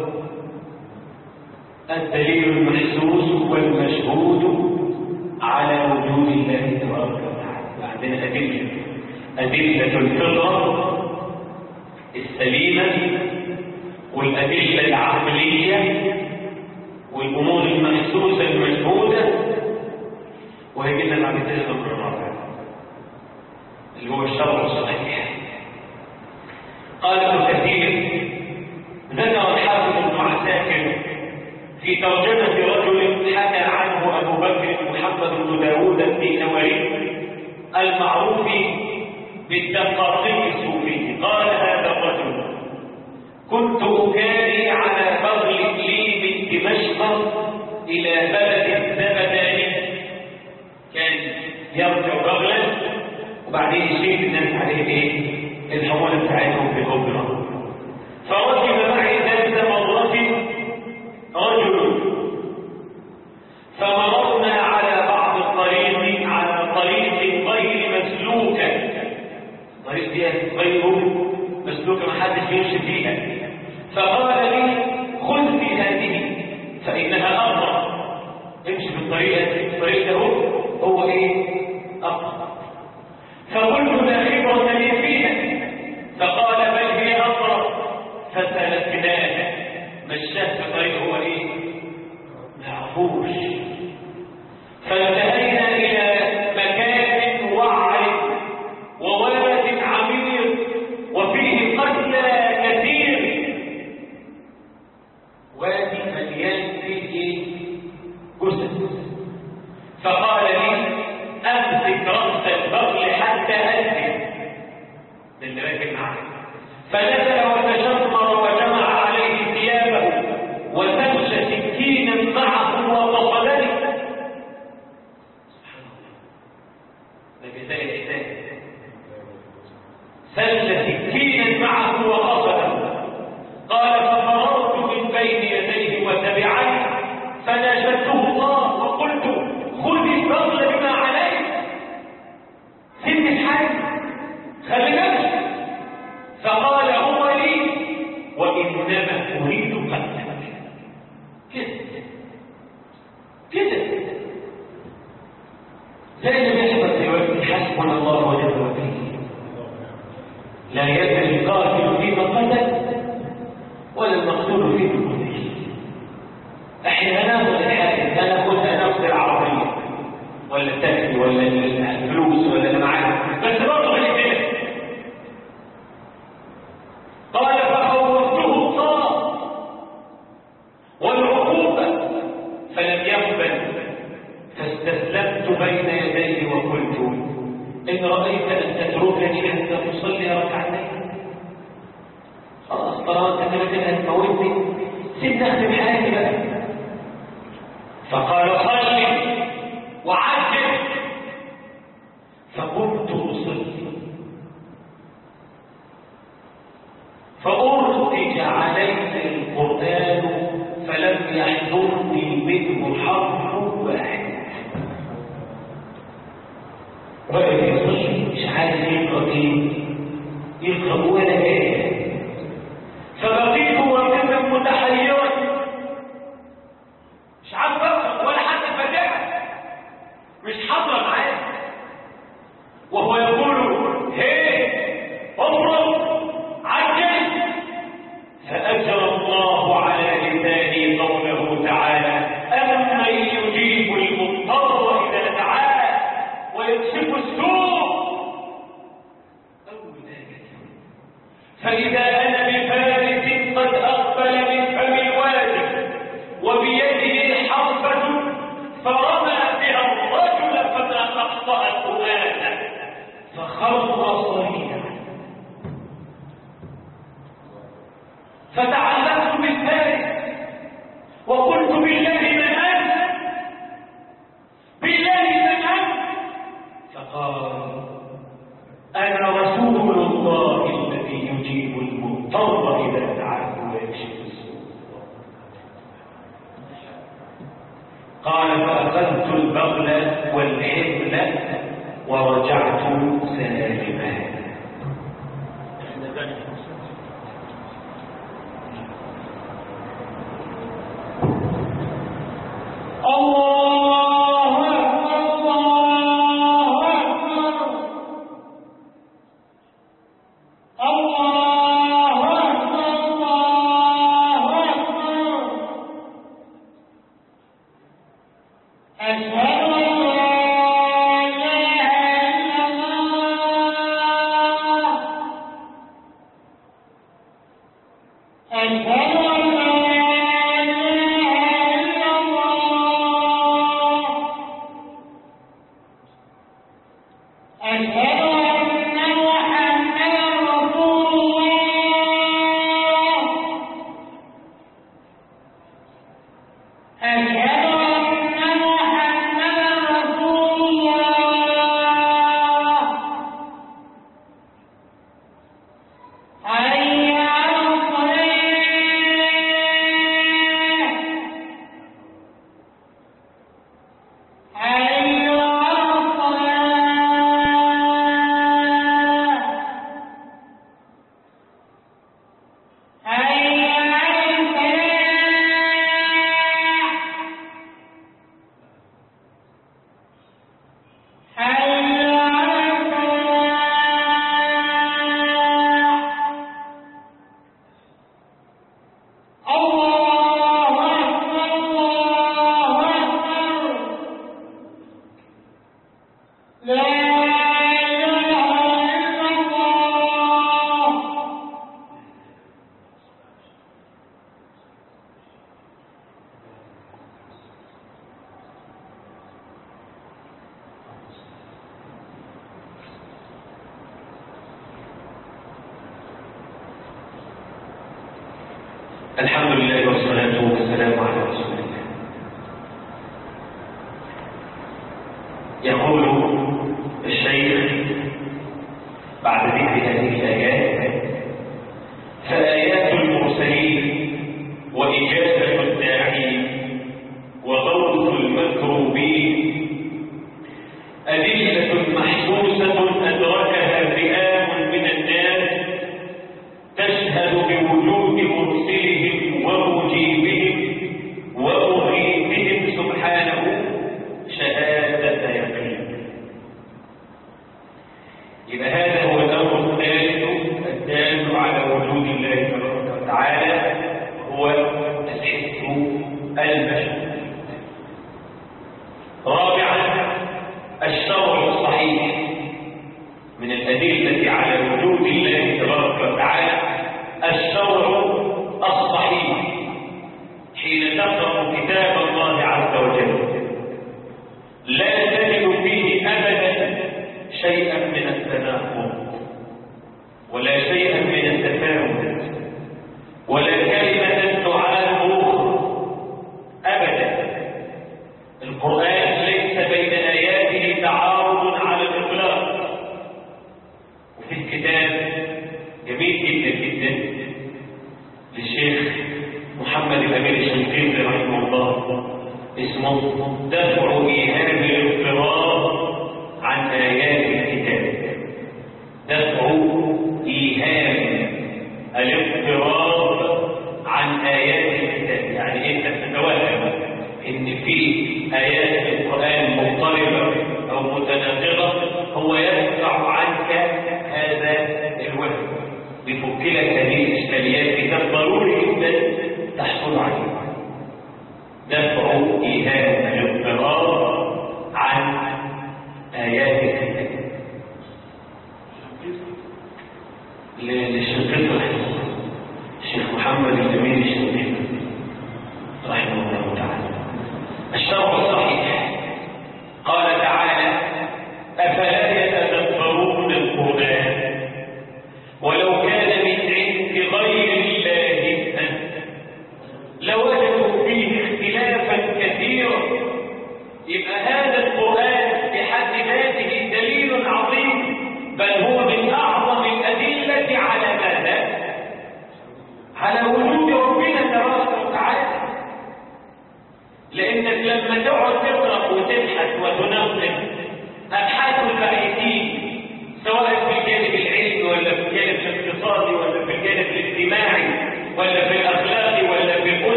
الدليل المحسوس والمشهود على وجود الله تبارك وتعالى عندنا أدلة أدلة الفطرة السليمة والأدلة العقلية والأمور المحسوسة المشهودة وهي جدا بعد كده الأمر الرابع اللي هو الشرع الصحيح قال ابن كثير ذكر الحافظ ابن عساكر في ترجمة رجل حكى عنه أبو بكر محمد بن داوود الدينوري المعروف بالدقاقي الصوفي قال هذا الرجل كنت أكاري على بغل لي من دمشق إلى بلد الزبداني كان يرجع بغلا وبعدين يشيل الناس عليه ايه الحمولة بتاعتهم في الأجرة فركب معي ذات مرة رجل فمررنا على بعض الطريق على طريق غير مسلوكة الطريق دي غير مسلوكة ما حدش يمشي فيها فقال لي خذ في هذه فإنها أفضل امشي في الطريق الطريق ده هو ايه أفضل فقلت لا خبرة لي فيها فقال بل هي أقرب فسلكناها مشاه في طريق هو ايه معفوش فانتهينا إلى مكان وعر وولد عميق وفيه قتلى كثير وادي مليان فيه ايه جثث فقال لي امسك راس البغل حتى انزل ده اللي راكب معايا فنزل وتشمر وجمع عليه ثيابه وسمش سكينا معه وقصدني ده جزاء الإحسان سل سكينا معه وقصده قال ففررت من بين يديه وتبعني فناشدته الله وقلت خذ الفضل بما عليك سن الحي خلي بالك فقال هو لي وانما اريد قتلك كده كده زي اللي بيحصل دلوقتي حسبنا الله ونعم الوكيل لا يدري القاتل فيما قتل ولا المقتول فيما قتل احنا هناخد الحاكم هناخدها ناخد العربيه ولا التاكسي ولا الفلوس ولا اللي معانا بس برضه هنتكلم قال فخوفته الله والعقوبه فلم يقبل فاستسلمت بين يديه وقلت ان رايت ان تتركني حتى تصلي ركعتين خلاص طالما انت كده كده هتموتني سيبني اختم حياتي بقى فقال صلي وعجل فقمت اصلي فأرتج علي القرآن فلم يحضرني منه حرف واحد رجل يصلي مش عارف يقرأ ايه يقرأ ولا ايه فبقيت وكذا متحيرا مش عارف اقرأ ولا حتى فاتحة مش حاضرة معايا وهو يقول هي اضرب عجل فأجرى الله على لساني قوله تعالى أمن يجيب المضطر إذا دعاه ويكشف السوء وأخذت البغل والحبل ورجعت سالما الله أكبر الله أكبر الله أكبر الله أكبر أشهد أن لا إله إلا الله أشهد أن لا إله إلا الله أشهد أن محمدا رسول الله أشهد أن محمدا رسول الله حي على الصلاة حي على الصلاة حي على الفلاح حي على الفلاح الله أكبر الله أكبر لا إله إلا الله الحمد لله والصلاة والسلام على رسول الله يقول الشيخ بعد ذكر هذه الآيات فآيات المرسلين وإجابة الداعين وغوث المكروبين أدلة محسوسة أدركها ذئاب من الناس تشهد بوجود مرسلهم ومجيبهم ومغيثهم سبحانه شهادة يقين يبقى هذا هو الأمر الثالث الدال على وجود الله تبارك وتعالى هو الحس البشري رابعا الشرع الصحيح من الأدلة على وجود الله تبارك وتعالى الشرع الصحيح حين تقرأ كتاب الله عز وجل لا تجد فيه أبدا شيئا من التناقض ولا شيئا من التفاوت ولا كلمة تعاد أخرى أبدا القرآن ليس بين آياته تعارض على الإطلاق وفي الكتاب جميل جدا جدا للشيخ محمد الأمير الشنقيطي رحمه الله اسمه دفع إيهام الاضطراب عن آيات الكتاب دفع إيهام الاضطراب عن آيات الكتاب يعني أنت تتوهم إن في آيات في القرآن مضطربة أو متناقضة هو يدفع عنك هذا الوهم بيفك لك هذه الإشكاليات كتاب ضروري جدا تحصل عليه دفع إيهام الاضطراب عن آيات الكتاب للشنقيط رحمه الله الشيخ محمد الأمين الشنقيط رحمه الله تعالى الشرع الصحيح قال تعالى أفلا يتدبرون القرآن ولو كان من عند غير الله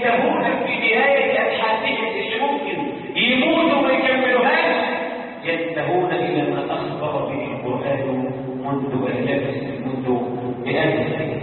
ينتهون في نهاية أبحاثهم اللي ممكن يموتوا ما يكملوهاش ينتهون إلى ما أخبر به القرآن منذ آلاف منذ مئات السنين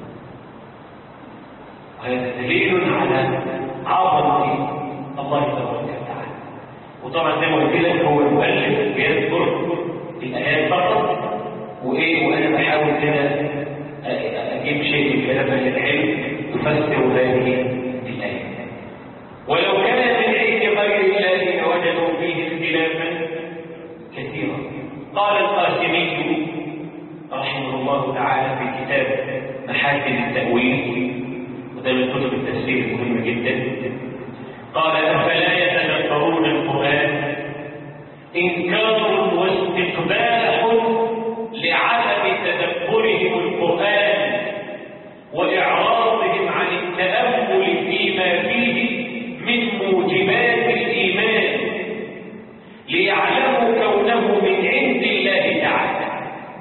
وهذا دليل على عظمة الله تبارك وتعالى وطبعا زي ما قلت لك هو المؤلف بيذكر الآيات فقط وإيه وأنا بحاول كده أجيب شيء من كلام أهل العلم يفسر هذه الآية ولو كان من عند غير الله لوجدوا فيه اختلافا كثيرا قال القاسمي رحمه الله تعالى في كتاب محاسن التأويل وده من كتب التفسير المهمة جدا قال أفلا يتدبرون القرآن إنكار واستقباح لعدم تدبرهم القرآن وإعراضهم عن التأمل فيما فيه من موجبات الإيمان ليعلموا كونه من عند الله تعالى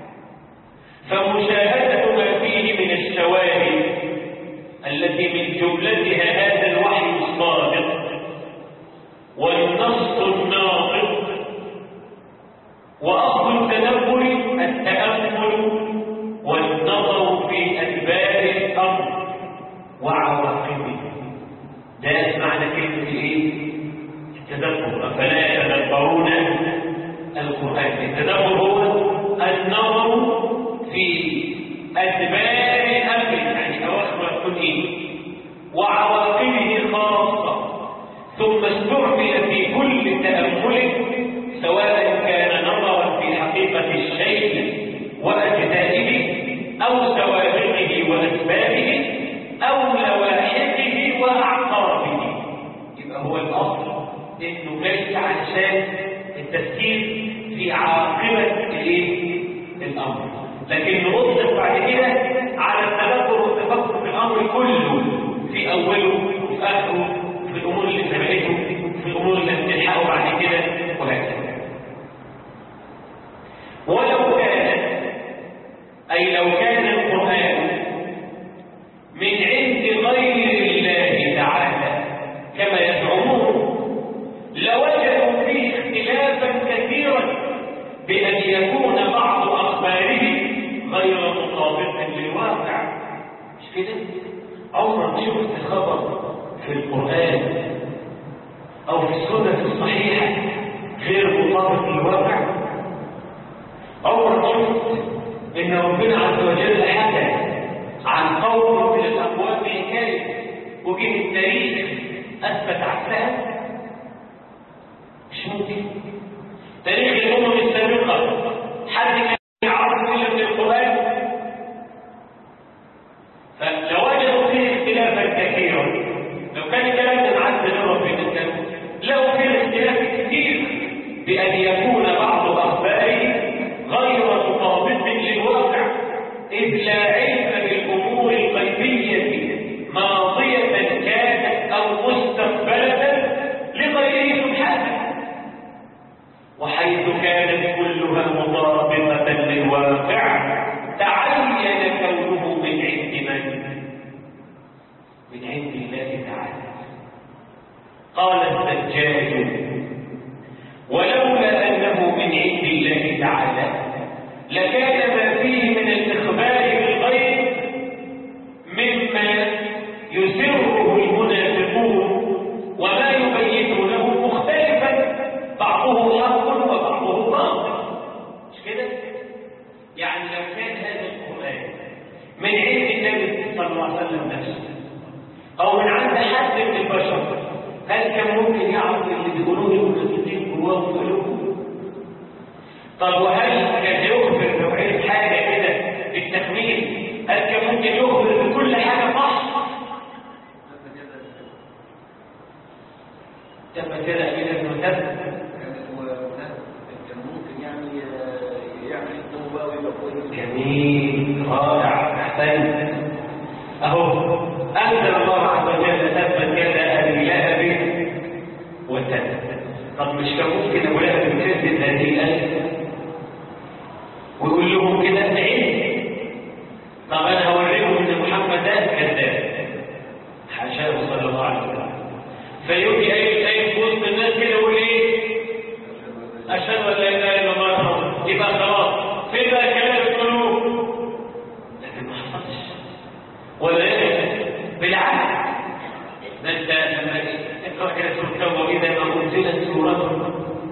فمشاهدة ما فيه من الشواهد التي من جملتها هذا الوحي الصادق والنص الناطق وأصل التدبر التأمل والنظر في أسباب الأمر وعواقبه ده معنى كلمة إيه؟ التدبر أفلا يتدبرون القرآن التدبر هو النظر في أسباب الأمر يعني أواخر تكون إيه؟ وعواقبه خاصة ثم استعمل في كل تأمل سواء كان نظرا في حقيقة الشيء وأجزائه أو سوابقه وأسبابه أو لواحقه وأعقابه يبقى هو الأصل إنه جاي علشان التفكير في عاقبة الإيه؟ الأمر لكن نطلق بعد كده على التدبر والتفكر في الأمر كله في أوله وفي آخره في الأمور اللي سبقته في الأمور اللي بتلحقه بعد كده وهكذا ولو كان أي لو كان القرآن من عند غير الله تعالى كما يزعمون لوجدوا فيه اختلافا كثيرا بأن يكون بعض أخباره غير مطابق للواقع مش كده؟ عمرك شفت خبر في القرآن أو في السنة الصحيحة غير مطابق للواقع عمرك شفت إن ربنا عز وجل حكى عن قوم من الأقوام بالكذب وجه التاريخ أثبت عكسها مش ممكن تاريخ الأمم السابقة حد كان يعرف إلا من القرآن فلوجدوا فيه اختلافا كثيرا لو كان الكلام ده معدل من ربنا كان لو فيه اختلاف كثير بأن يكون بعض أخباره غير مطابق للواقع إذ لا علم بالأمور الغيبية ماضية كانت أو مستقبلة لغيره سبحانه وحيث كانت كلها مطابقة للواقع تعين كونه من عند من؟ من عند الله تعالى قال الزجاج ولولا أنه من عند الله تعالى لكان ما فيه من الإخبار بالغيب مما يسره المنافقون وما يبينونه مختلفا بعضه حق وبعضه باطل مش كده؟ يعني لو كان هذا القرآن من عند النبي صلى الله عليه وسلم نفسه أو من عند حد من البشر هل كان ممكن يعرف اللي بيقولوه المنافقين جواه في قلوبهم؟ طب وهل كان يخبر بوعيد حاجة كده بالتخمين هل كان ممكن يخبر بكل حاجة صح؟ تم كده إلى المتابعة كان ممكن يعني يعمل التوبه ويبقى كويس جميل رائع احسنت اهو انزل الله عز وجل تبت يد ابي لهب وتب طب مش كان ممكن ابو لهب يكذب هذه الايه ويقول لهم كده عيب طب انا هوريكم ان محمد ده كذاب حاشاه صلى الله عليه فيجي اي اي في وسط الناس كده يقول ايه اشهد ان لا اله الا الله يبقى خلاص فين بقى كلام القلوب لكن ما حصلش ولا ايه بالعكس ده انت لما تقرا كده سوره التوبه واذا ما انزلت سوره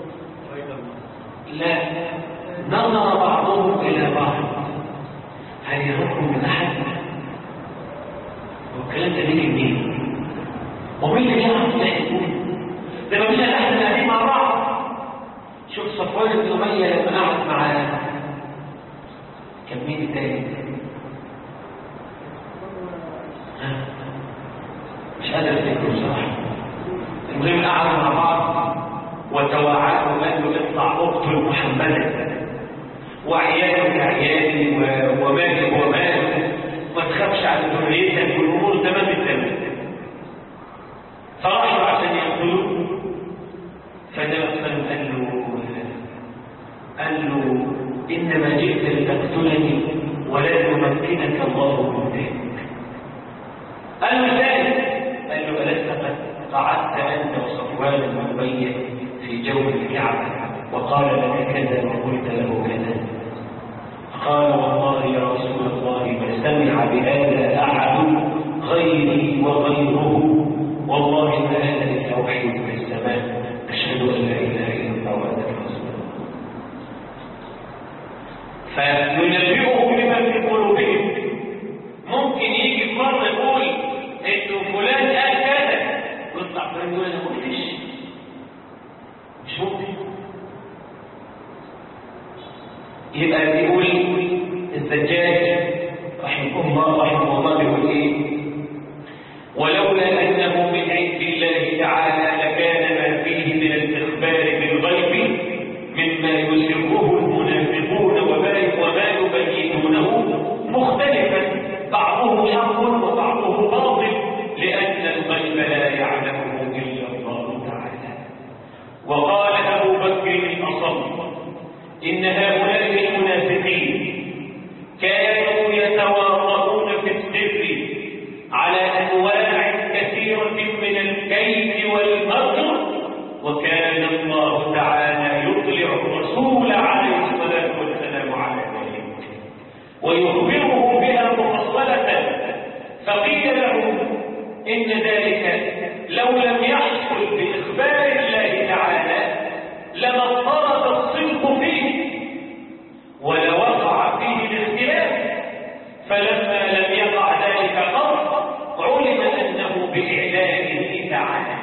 لا نظر بعضهم الى بعض هل يراكم من احد والكلام ده بيجي منين ومين اللي يعرف ده يقول ده ما فيش الا احنا قاعدين مع بعض شوف صفوان بن اميه لما قعد مع كان مين التاني ها؟ مش قادر افتكر بصراحه المهم قعدوا مع بعض وتواعدوا قالوا اطلع اقتل محمدا وعيالك عيالي و- ومالك ومالك ما تخافش على ذريتك والامور تمام التمام فراحوا عشان يقتلوه فالنبي صلى الله عليه وسلم قال له قال له انما جئت لتقتلني ولا يمكنك الله ملكك قال له ذلك قال له ألست قد قعدت أنت وصفوان بن أمية في جو الكعبة وقال لك كذا وقلت له كذا قال والله يا رسول الله ما سمع بهذا أحد غيري وغيره والله ما هذا إلا وحي من السماء أشهد أن لا إله إلا الله وأنك رسول الله فينبئهم بما في قلوبهم ممكن يجي في مرة يقول انه فلان قال كذا ويطلع فلان يقول انا ما قلتش مش ممكن يبقى بيقول الزجاج رحمه الله رحمه الله بيقول ايه ولولا انه من عند الله تعالى لكان ما فيه من الاخبار بالغيب مما يسره المنافقون وما وما يبينونه مختلفا بعضه حق وبعضه باطل لان الغيب لا يعلمه الا الله تعالى وقال ابو بكر الاصم ان هؤلاء المنافقين كانوا يتواطؤون في السر على انواع كثيره من الكيد والمكر وكان الله تعالى يطلع الرسول عليه الصلاه والسلام على ذلك ويخبرهم بها مفصله فقيل لهم ان ذلك لو لم يحصل باخبار الله تعالى لما اضطرب الصدق فيه ولوقع فيه الاختلاف فلما لم يقع ذلك قط علم انه باعلانه تعالى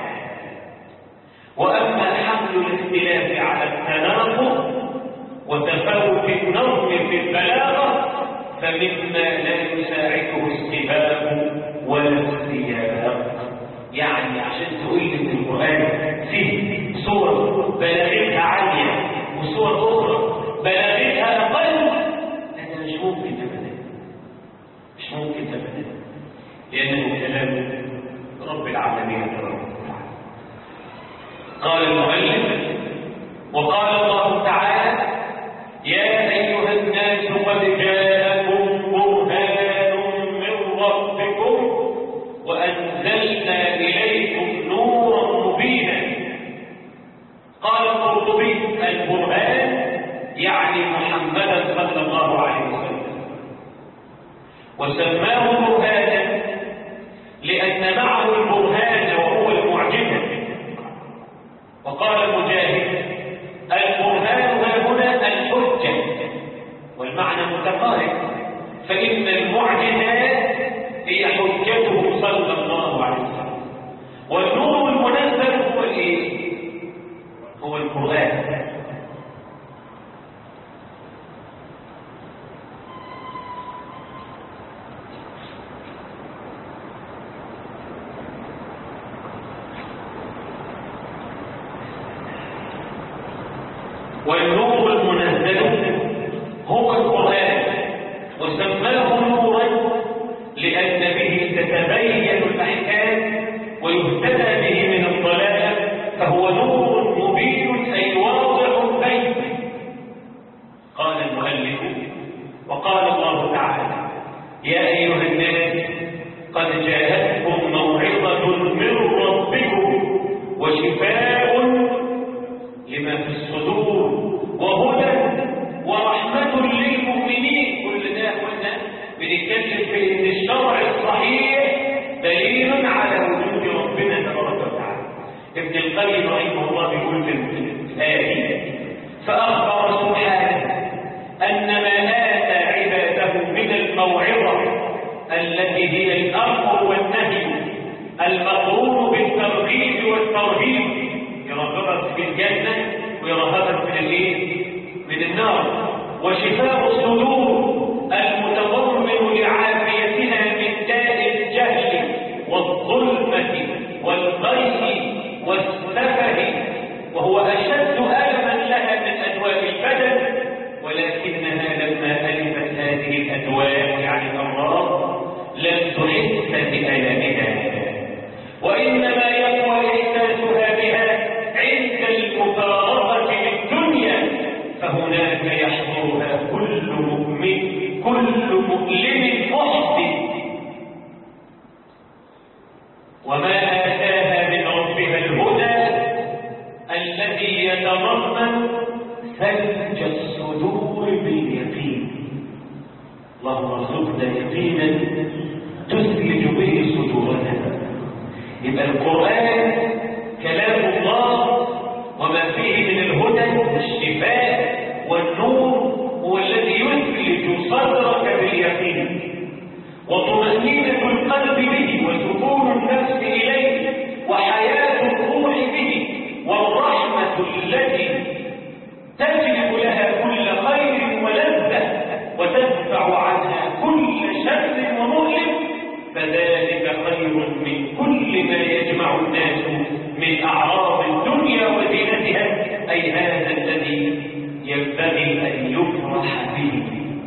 واما حمل الاختلاف على التناقض وتفاوت النظم في البلاغه فمما لا يساعده السباق ولا السياق يعني عشان تقول لي ان القران فيه صور بلاغتها عاليه وصور اخرى بلاغتها اقل هذا مش ممكن ابدا مش ممكن ابدا لانه كلام رب العالمين تبارك وتعالى قال المؤلف وقال الله تعالى يا ايها الناس قد جاءكم برهان من ربكم وانزلنا اليكم نورا مبينا قال القرطبي البرهان يعني محمدا صلى الله عليه وسلم وسماه برهانا لان معه البرهان وهو المعجزه وقال مجاهد البرهان ها هنا الحجه والمعنى متقارب فان المعجزات هي حجته صلى الله عليه وسلم والنور المنزل هو الايه هو القران والنور المنزل هو القرآن وسماه نورا لأن به تتبين الأحكام ويهتدى به من الضلال فهو نور مبين أي واضح بين قال المؤلف وقال الله تعالى يا أيها الناس قد جاءتكم موعظة من ربكم وشفاء لما في الصدور وهدى ورحمة للمؤمنين كل ده قلنا بنتكلم في ان الشرع الصحيح دليل على وجود ربنا تبارك وتعالى ابن القيم رحمه الله بيقول في الآية فأخبر سبحانه أن ما آتى عباده من الموعظة التي هي الأمر والنهي المقرون بالترغيب والترهيب يرغبك في الجنة ويرهبك من الايه؟ من النار وشفاء الصدور المتضمن لعافيتها من داء الجهل والظلمة والغي والسفه وهو أشد ألما لها من أدواء البدن ولكنها لما ألفت هذه الأدواء يعني الأمراض لم تحس بألمها وإنما يقوى إحساسها بها عند المفارقة للدنيا فهناك يحضرها كل مؤمن كل مؤلم محسن وما آتاها من ربها الهدى الذي يتضمن ثلج الصدور باليقين اللهم ارزقنا يقينا تثلج به صدورنا يبقى القرآن كلام الله وما فيه من الهدى والشفاء والنور هو الذي يثلج صدرك باليقين وطمأنينة القلب به وسكون النفس إليه وحياة الروح به والرحمة التي تجلب لها كل خير ولذة وتدفع عنها كل شر ومؤلم فذلك خير من كل ما يجمع الناس من أعراض الدنيا وزينتها أي هذا الذي ينبغي أن يفرح به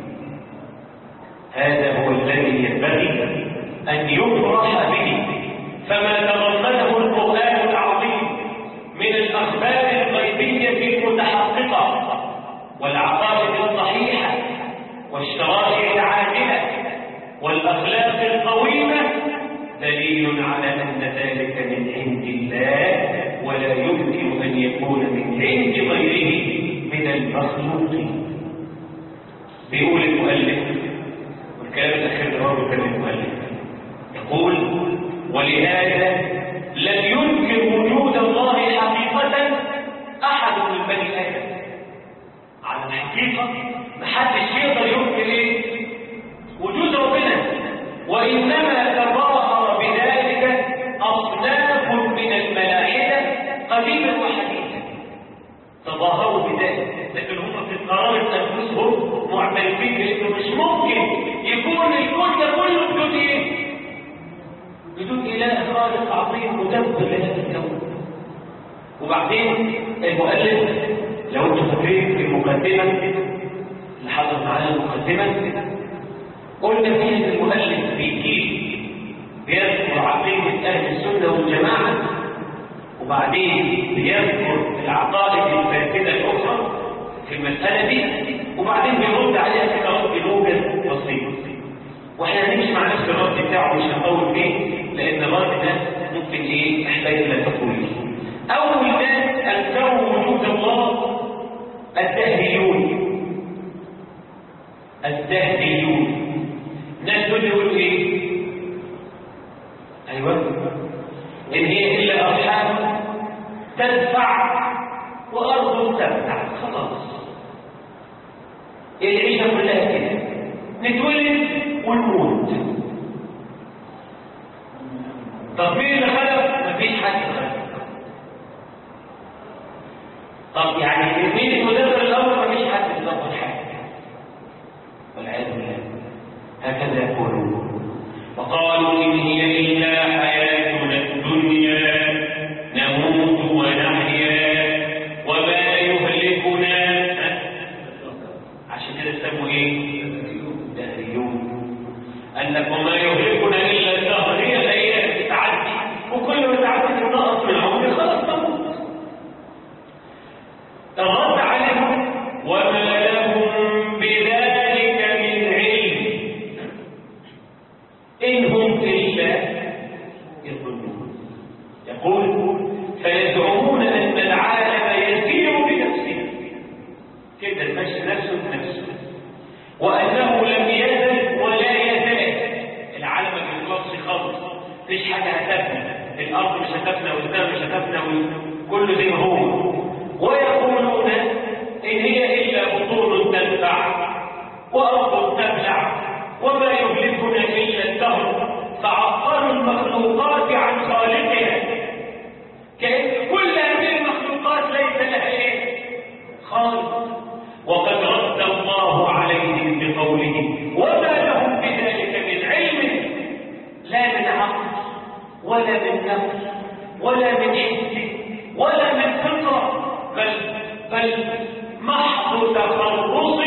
هذا هو الذي ينبغي أن يفرح به فما تضمنه القرآن العظيم من الأخبار الغيبية المتحققة والعقائد الصحيحة والشرائع العادلة والأخلاق القويمة دليل على أن ذلك من عند الله ولا يمكن أن يكون من عند غيره من المخلوقين بيقول المؤلف والكلام الأخير ده برضه كان المؤلف يقول ولهذا لم ينكر وجود الله حقيقة أحد من بني آدم على الحقيقة محدش يقدر ينكر ايه وجود ربنا وإنما تظاهر بذلك أصناف من الملاحدة قديما وحديثا تظاهروا بذلك لكن هم في قرارة أنفسهم معترفين بأنه مش ممكن يكون الكون ده كله بدون إيه؟ بدون إله خالق عظيم مدبر لهذا الكون وبعدين المؤلف لو انتم فاكرين في المقدمة اللي حضر معانا المقدمة قلنا فيها ان المؤلف بيجيب بيذكر عقيدة أهل السنة والجماعة وبعدين بيذكر العقائد الفاسدة الأخرى في المسألة دي وبعدين بيرد عليها كده رد موجز بسيط واحنا هنمشي مع نفس الرد بتاعه مش هنطول فيه لأن الرد ده ممكن ايه يحتاج إلى تقويل أول ناس أنكروا وجود الله الدهريون الدهريون ناس دول يقولوا ايه ايوه ان هي الا ارحام تدفع وارض تبتع خلاص العيشه كلها كده نتولد ونموت طب مين اللي خلق مفيش حد خلق طب يعني مين المدبر الامر مفيش حد يظبط حاجه والعياذ بالله هكذا يقولون وقالوا ان هي الا حياتنا الدنيا نموت ونحيا وما يهلكنا عشان كده سموا ايه دهريون انك وما يهلكنا الا الدهر هي الايام بتعدي وكل ما تعدي تنقص من عمري خلاص تموت الرد عليهم وما لهم بذلك من علم إن هم إلا يظنون يقول فيزعمون مفيش حاجة هتفنى الأرض مش هتفنى والسماء مش هتفنى كله زي ما هو ويقولون إن هي إلا بطون تنفع وأرض تبلع وما يهلكنا إلا الدهر فعطلوا المخلوقات عن خالقها كأن كل هذه المخلوقات ليس لها إيه؟ خالق وقد رد الله عليهم بقوله وما لهم بذلك من علم لا من عقل ولا من نفس ولا من حس ولا من فطرة بل بل محض تخرص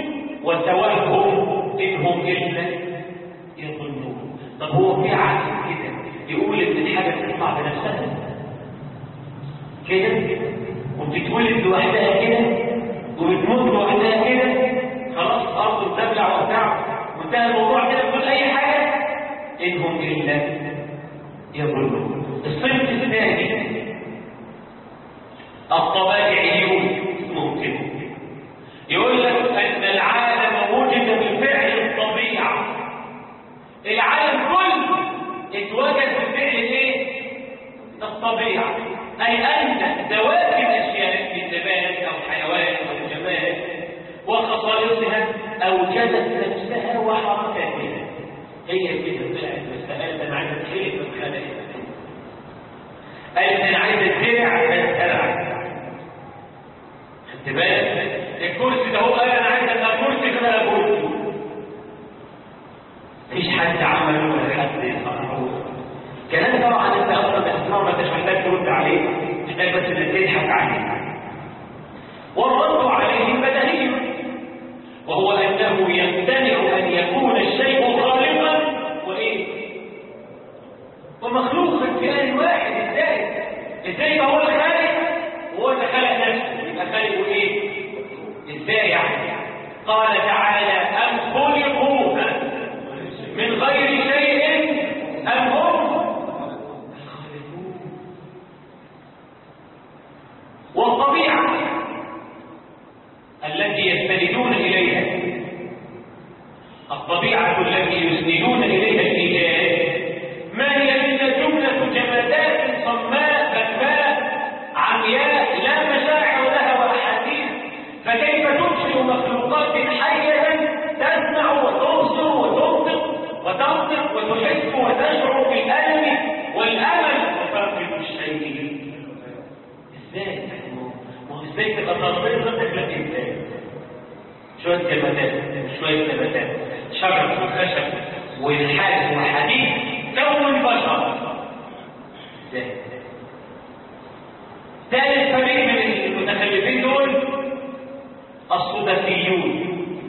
وتوهم إنهم إلا يظنون طب هو في عقل كده يقول إن الحاجة تطلع بنفسها كده وبتتولد لوحدها كده وبتموت لوحدها كده خلاص أرض تبلع وبتاع وانتهى الموضوع كده تقول أي حاجة إنهم إلا يظنون الصنف الثاني الطبائعيون ممكن يقول لك أن العالم وجد بفعل الطبيعة العالم كله اتوجد بفعل ايه؟ الطبيعة أي أن ذوات الأشياء من نبات أو حيوان أو جماد وخصائصها أوجدت نفسها وحركاتها هي كده طلعت مسألة أنا عايز أتخيل من خلالها قالت أنا عايز أتزرع فاتزرعت خدت بالك الكرسي ده هو قال أنا عايز أبقى كرسي كده أنا كرسي مفيش حد عمله ولا حد صنعه كلام طبعا انت اصلا باستمرار ما انتش محتاج ترد عليه محتاج بس انك تضحك عليه والرد عليه بديهي وهو انه يمتنع ان يكون الشيء خالقا وايه ومخلوقا في ان واحد ازاي ازاي هو الخالق وهو اللي خلق نفسه يبقى خالق ايه ازاي يعني قال تعالى ام خلقوا من غير شيء ام هم والطبيعة التي يستندون إليها الطبيعة التي يسندون إليها الإيجاد ما هي إلا جملة جمادات صماء بكاء عمياء لا مشاعر لها وأحاسيس فكيف تنشئ مخلوقات حية تسمع وتبصر وتنطق وتنطق وتحس وتشعر بالألم والأمل وتركب الشيء ازاي ما هو ازاي تبقى تربيط نفسك لك ازاي شويه جمادات شويه نباتات شجر وخشب ونحاس وحديد كون بشر ازاي ثالث فريق من المتخلفين دول الصدفيون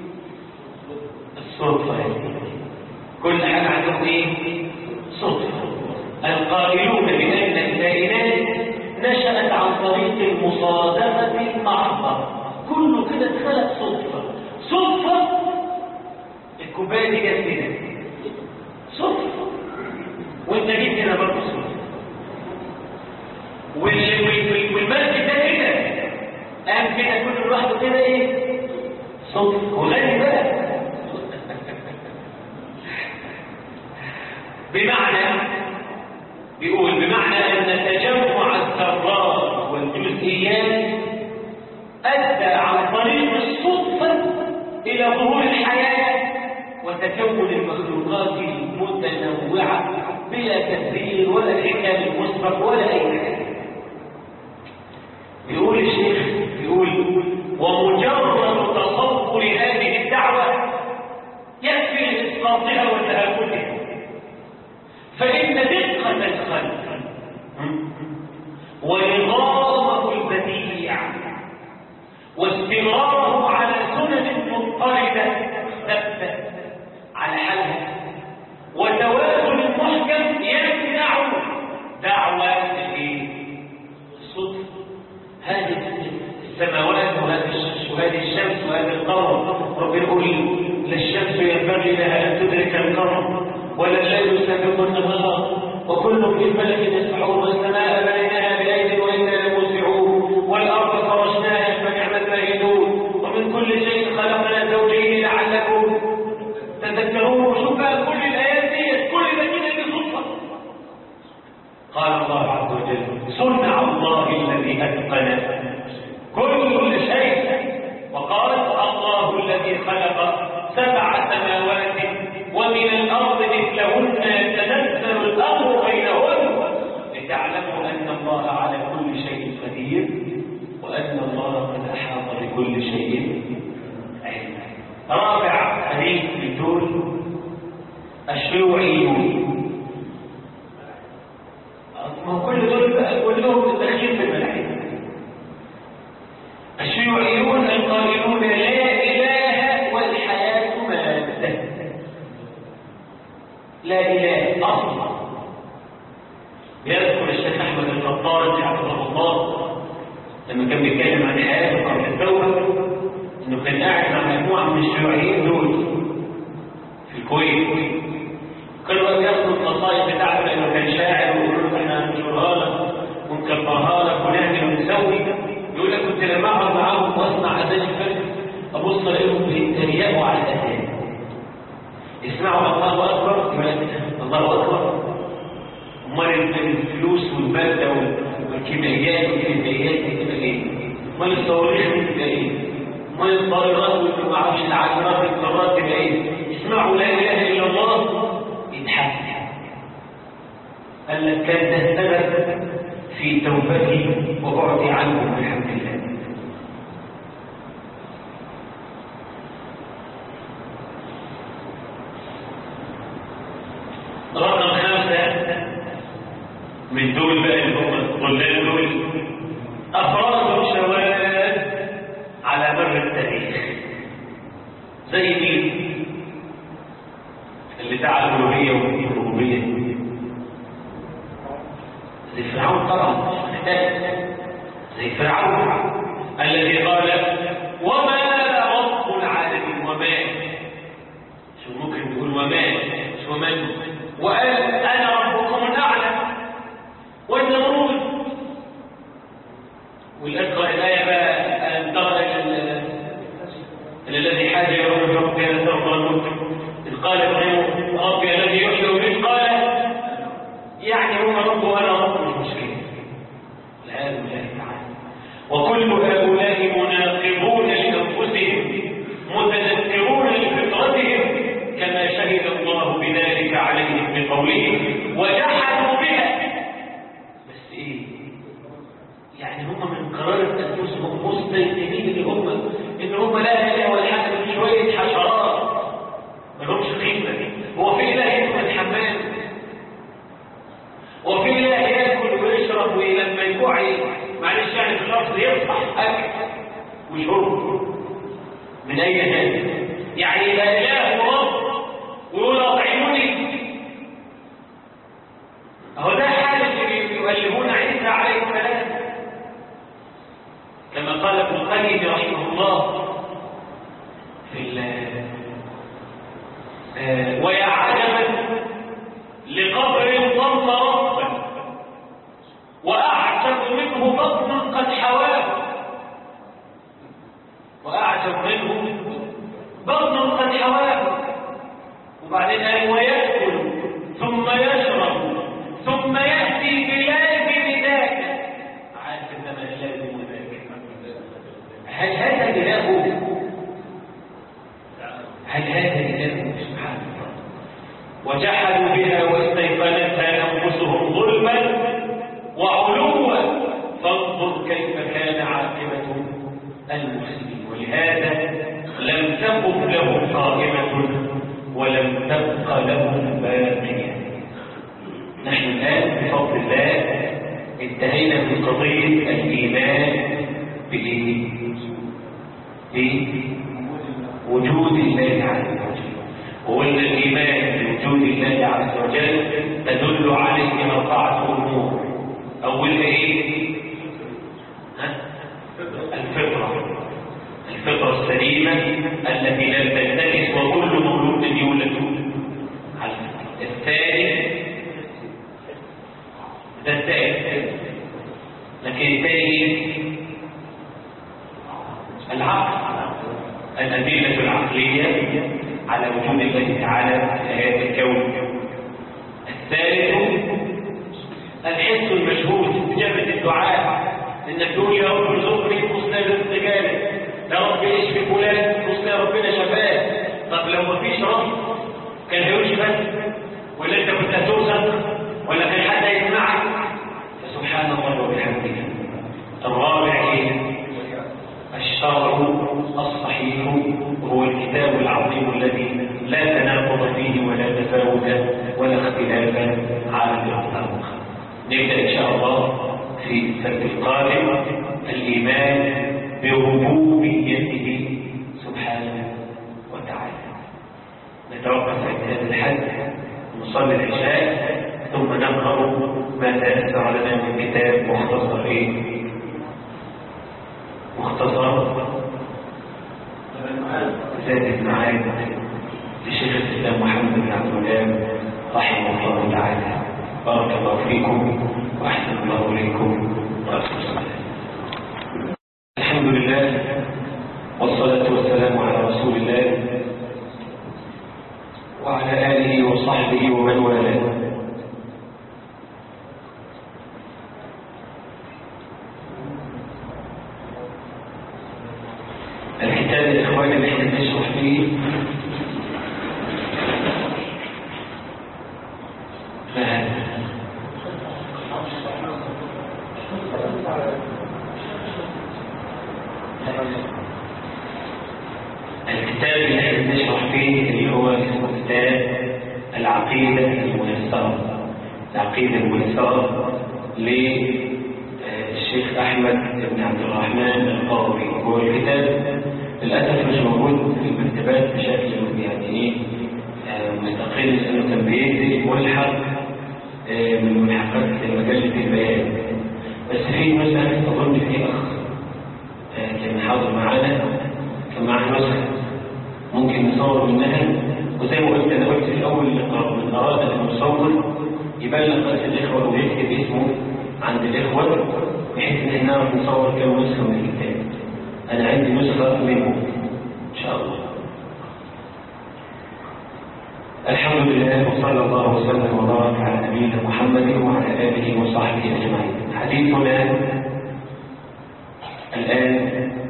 الصدفه كل حاجه عندهم ايه صدفه القائلون بان الكائنات نشأت عن طريق المصادفة المحضة كله كده اتخلق صدفة صدفة الكوباية دي جت كده صدفة وانت جيت هنا برضه صدفة والمسجد ده كده قام كده كل لوحده كده ايه صدفة وغني بقى بمعنى بيقول بمعنى أن تجمع الذرات والجزئيات أدى عن طريق الصدفة إلى ظهور الحياة وتكون المخلوقات المتنوعة بلا تدبير ولا إحكام مسبق ولا أي حاجة بيقول الشيخ بيقول ومجرد تصور هذه الدعوة يكفي لإسقاطها وتهافتها فإن دقة الخلق ونظامه البديع واستمراره على سنن مضطردة ثابتة على حالها وتوازن محكم يمنع دعوة الصدف هذه السماوات وهذه الشمس وهذا القمر ربنا يقول لا الشمس ينبغي لها أن تدرك القمر ولا الليل سابق النهار وكل في فلك يسبحون والسماء بنيناها بأيد وإنا لموسعون والأرض فرشناها فنعم الماهدون ومن كل شيء خلقنا زوجين لعلكم تذكرون وشوف بقى كل الآيات دي كل ده كده دي صدفة صنع الله الذي أتقن كل شيء وقال الله الذي خلق سبع سماوات ومن الأرض مثلهن يتنزل الأمر بينهن لتعلموا أن الله على كل شيء قدير وأن الله قد أحاط بكل شيء علما رابع حديث بدون الشيوعيون ما كل دول بقى كلهم متدخلين في الملاحدة الشيوعيون القائلون لا إله والحياة مادة لا إله أصلا يذكر الشيخ أحمد القطار حفظه الله لما كان بيتكلم عن حياته قبل التوبة إنه كان قاعد مع مجموعة من الشيوعيين دول في الكويت كانوا ياخدوا القصائد بتاعته لأنه كان شاعر ويقولوا له احنا هنشرها لك ونكبرها لك ونعمل ونسوي يقول لك كنت لما اقعد معاهم واسمع اذان الفجر ابص الاقيهم بيتريقوا على الاذان يسمعوا الله اكبر يقول الله اكبر امال الفلوس والماده والكيميائيات والكيميائيات دي تبقى ايه؟ امال الصواريخ دي تبقى ايه؟ امال الطائرات واللي ما اعرفش العجلات الذرات تبقى ايه؟ يسمعوا لا اله الا الله يضحك قال لك كان ده السبب في توبتي وبعدي عنه بحمد الله رقم خمسة من دول بقى اللي هم الطلاب دول أفراد شواذ على مر التاريخ زي مين؟ اللي دعا الألوهية والربوبية زي فرعون طبعا مش محتاج زي فرعون الذي قال وما رب العالمين وما شو ممكن يقول وما شو من وقال انا ربكم الاعلى والنمرود والاقرا الايه بقى ان ترى الى الذي حاج يوم الرب كان ترضى الملك اذ قال ابراهيم ربي الذي يحيي ويميت قال يعني هو رب وانا رب مش مشكله العياذ بالله تعالى وكل هؤلاء مناقضون لانفسهم متذكرون لفطرتهم كما شهد الله بذلك عليهم بقوله وجحدوا بها بس ايه يعني هم من قرارة انفسهم مستيقنين ان هم ان هم لا اله ولا حاجه من شويه حشرات ما لهمش قيمه هو في اله يدخل الحمام وفي اله ياكل ويشرب ولما يجوع معلش يعني في اللفظ يصبح اكل وشرب من اي هذا يعني لا اله ورب ويقول اطعموني اهو ده حال اللي يؤلهون عيسى عليه السلام كما قال ابن القيم رحمه الله في آه ويا عجبا لقبر ضم ربا واعجب منه بطن قد حواه واعجب منه بطن قد حواه وبعدين قال ويأكل ثم يشرب ثم يأتي بلازم ذاك عارف انما لازم ذاك هل هذا إله هل هذا إله سبحان الله وجحدوا بها واستيقنتها أنفسهم ظلما وعلوا فانظر كيف كان عاقبة المسلمين ولهذا لم تقم لهم قائمة ولم تبق لهم باقية نحن الآن بفضل الله انتهينا من قضية الإيمان بإيه؟ بوجود الله عز وجل وقلنا الإيمان بوجود الله عز وجل تدل عليه أربعة أمور أولها إيه؟ ها؟ الفطرة الفطرة السليمة التي لم تلتبس وكل مولود يولد على الثاني ده الثاني لكن الثاني العقل الأدلة العقلية على وجود الله تعالى في آيات الكون الثالث الحس المشهود بجمع الدعاء انك تقول يا رب ارزقني حسن رزق يا رب اشفي فلان حسن ربنا شفاه طب لو مفيش رب كان هيمشي بس ولا انت كنت هتوصل ولا كان حد هيسمعك فسبحان الله وبحمده الرابع ايه الشرع الصحيح هو الكتاب العظيم الذي لا تناقض فيه ولا تفاوت ولا اختلاف على الاطلاق نبدا ان شاء الله في السبت القادم الايمان بربوبيته سبحانه وتعالى نتوقف عند هذا الحد نصلي العشاء ثم نقرا ما تيسر لنا من كتاب مختصر ايه مختصر زاد المعاد لشيخ الاسلام محمد بن عبد الوهاب رحمه الله تعالى بارك الله فيكم واحسن الله اليكم واسال السلام الحمد لله والصلاه والسلام على رسول الله وعلى اله وصحبه ومن والاه الكتاب يا اخواني اللي احنا بنشرح فيه ما هذا الكتاب اللي احنا بنشرح فيه اللي هو اسمه كتاب العقيدة الميسرة العقيدة الميسرة للشيخ أحمد بن عبد الرحمن القاضي هو الكتاب للأسف مش موجود في المكتبات بشكل يعني إيه آه، مستقل لأنه كان بينزل ملحق آه، من ملحقات مجلة البيان بس في نسخة أظن في أخ آه، كان حاضر معانا كان معاه نسخة ممكن نصور منها وزي ما قلت أنا قلت في أول لقاء من أراد أن يصور يبلغ بس الإخوة ويكتب اسمه عند الإخوة بحيث إن احنا نعرف نصور كم نسخة من الكتاب أنا عندي نسخة منه إن شاء الله الحمد لله وصلى الله وسلم وبارك على نبينا محمد وعلى آله وصحبه أجمعين حديثنا الآن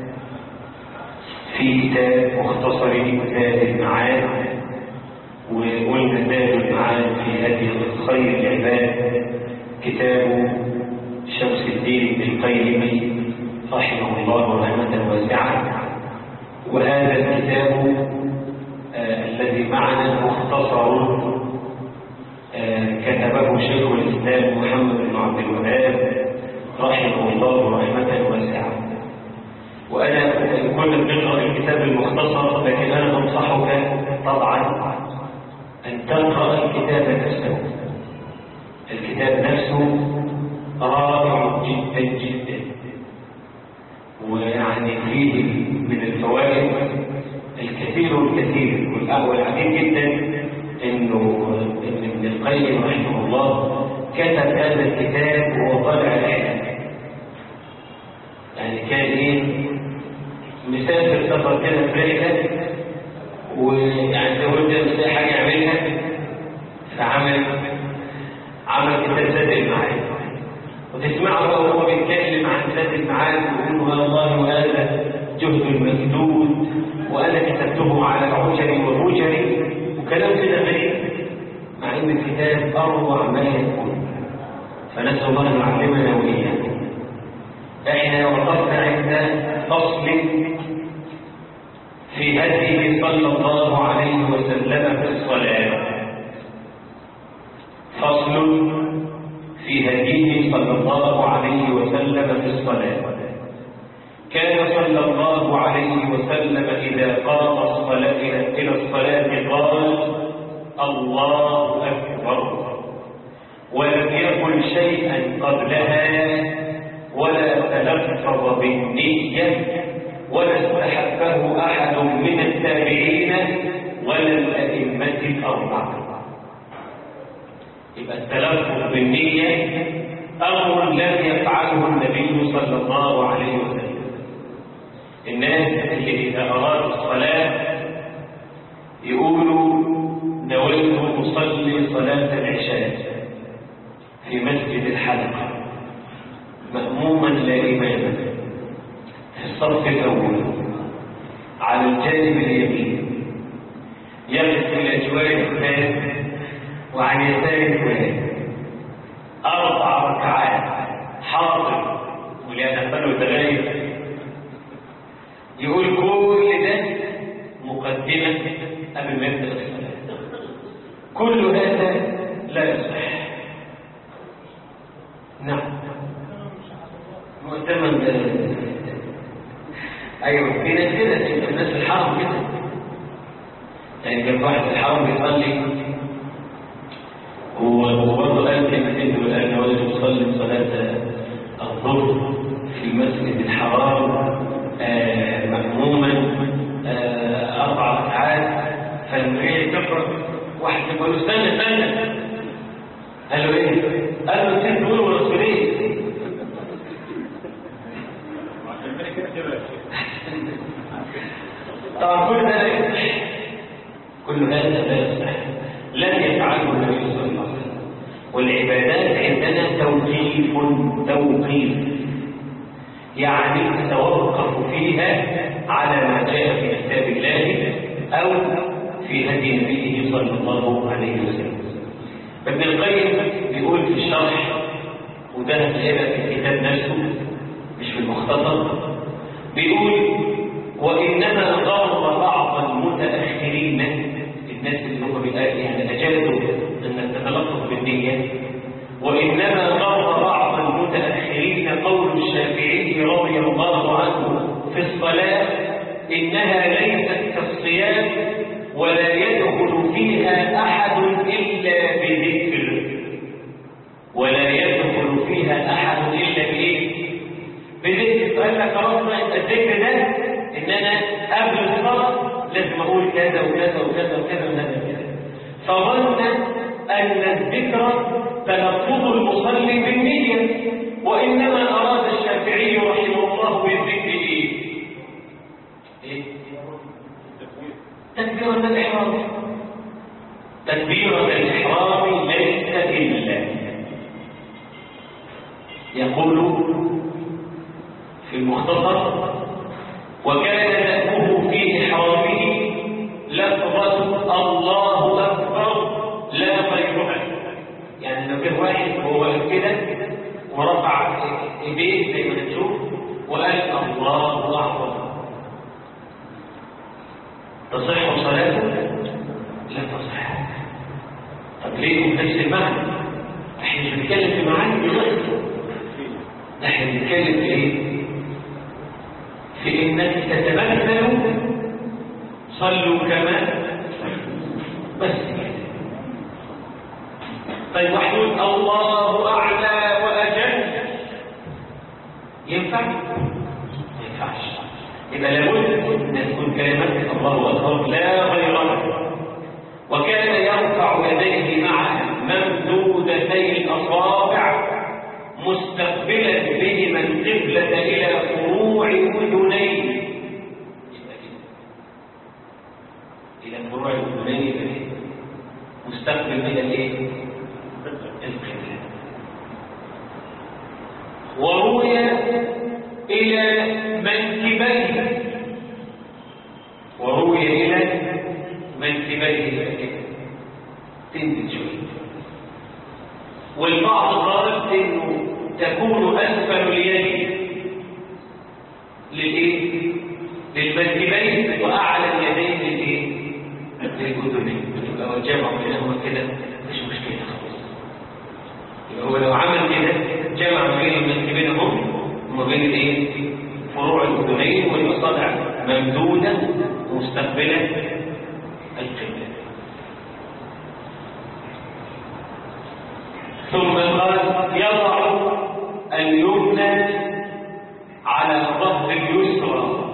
في كتاب مختصر زاد المعاد وقلنا زاد المعاد في هذه خير العباد كتاب شمس الدين بن القيم رحمه الله رحمة واسعة وهذا الكتاب آه الذي معنا مختصر آه كتبه شيخ الإسلام محمد بن عبد الوهاب رحمه الله رحمة واسعة وأنا كنا بنقرأ الكتاب المختصر لكن أنا أنصحك طبعا أن تقرأ الكتاب نفسه الكتاب نفسه رائع جدا جدا ويعني فيه من الفوائد الكثير والكثير والعديد جدا انه ان ابن القيم رحمه الله كتب هذا الكتاب وهو طالع العلم يعني كان ايه مسافر سفر كده في رحله ويعني زي ما قلت مش لاقي حاجه يعملها فعمل عمل كتاب زاد المعاد وتسمعه بقى وهو بيتكلم عن زاد المعاد ويقول له والله وهذا جهد المسدود وانا كتبته على عجري وفجري وكلام كده غريب مع ان الكتاب اروع ما يكون فنسال الله ان يعلمنا واياكم احنا وقفنا عند فصل في هديه صلى الله عليه وسلم في الصلاه فصل في هديه صلى الله عليه وسلم في الصلاة كان صلى الله عليه وسلم إذا قام الصلاة إلى الصلاة قال الله أكبر ولم يقل شيئا قبلها ولا تلفظ بالنية ولا استحبه أحد من التابعين ولا الأئمة الأربعة يبقى التلفظ بالنية أمر لم يفعله النبي صلى الله عليه وسلم الناس اللي إذا أرادوا الصلاة يقولوا نويت أصلي صلاة العشاء في مسجد الحلقة صلى إماما في الصف الأول على الجانب اليمين يقف إلى جوار الثالث وعن يسار الثالث أربع ركعات حاضر ولأن قالوا تغير يقول كل ده مقدمة قبل ما يبدأ الصلاة كل هذا لا يصح نعم مؤتمن ايوه في ناس كده في الناس في الحرم كده يعني كان واحد في الحرم بيصلي وبرضه قال كلمتين دول قال هو يصلي صلاه الظهر في المسجد الحرام آه مأموما آه اربع ركعات فلما هي تقرا واحد يقول له استنى استنى قال له ايه؟ قال له انت تقول ورسولين طبعا كل ده لا يصح كل هذا لا يصح لم يفعله النبي صلى الله عليه وسلم والعبادات عندنا توقيف توقيف يعني نتوقف فيها على ما جاء في كتاب الله او في هدي نبيه صلى الله عليه وسلم ابن القيم بيقول في الشرح وده هتلاقيها في الكتاب نفسه مش في المختصر بيقول وإنما غر بعض المتأخرين الناس اللي هم بيقال يعني أجازوا أن تتلطف بالنية وإنما غر بعض المتأخرين قول الشافعي رضي الله عنه في الصلاة إنها ليست كالصيام ولا يدخل فيها أحد إلا بذكر ولا يدخل فيها أحد إلا بإيه؟ بذكر قال لك خلاص بقى الذكر ده إن أنا قبل الصلاة لازم أقول كذا وكذا وكذا وكذا وكذا وكذا فظن أن الذكر تلفظ المصلي بالنية وإنما أراد الشافعي رحمه الله بالذكر إيه؟ إيه؟ تكبيرة الإحرام تكبيرة الإحرام ليس إلا يقول في المختصر وكان لأبه في إحرامه لفظة الله أكبر لا غيرها يعني لو كان واحد وهو واقف كده ورفع ايديه زي ما نشوف وقال الله أكبر تصح صلاته لا تصح طب ليه نفس المعنى احنا مش بنتكلم في معاني دلوقتي احنا بنتكلم في ايه في انك تتمثل صلوا كما بس كده طيب واحد يقول الله اعلى واجل ينفع ما ينفعش يبقى لابد ان تكون كلمه الله اكبر لا غيرها وكان يرفع يديه مع ممدودتي الاصابع مستقبلا بهما القبلة إلى فروع أذنيه إلى فروع أذنيه مستقبل بها الإيه؟ القبلة وروي إلى منكبيه وروي إلى منكبيه تنزل شوية والبعض قال إنه تكون أسفل اليد للإيه؟ للمنكبين وأعلى اليدين للإيه؟ للأذنين يبقى الجمع بينهما كده مش مشكلة خالص يبقى هو لو عمل كده جمع بين المنكبين هم وما بين الإيه؟ فروع الأذنين والأصابع ممدودة مستقبلة القبلة ثم قال يضع اليمنى على ظهر اليسرى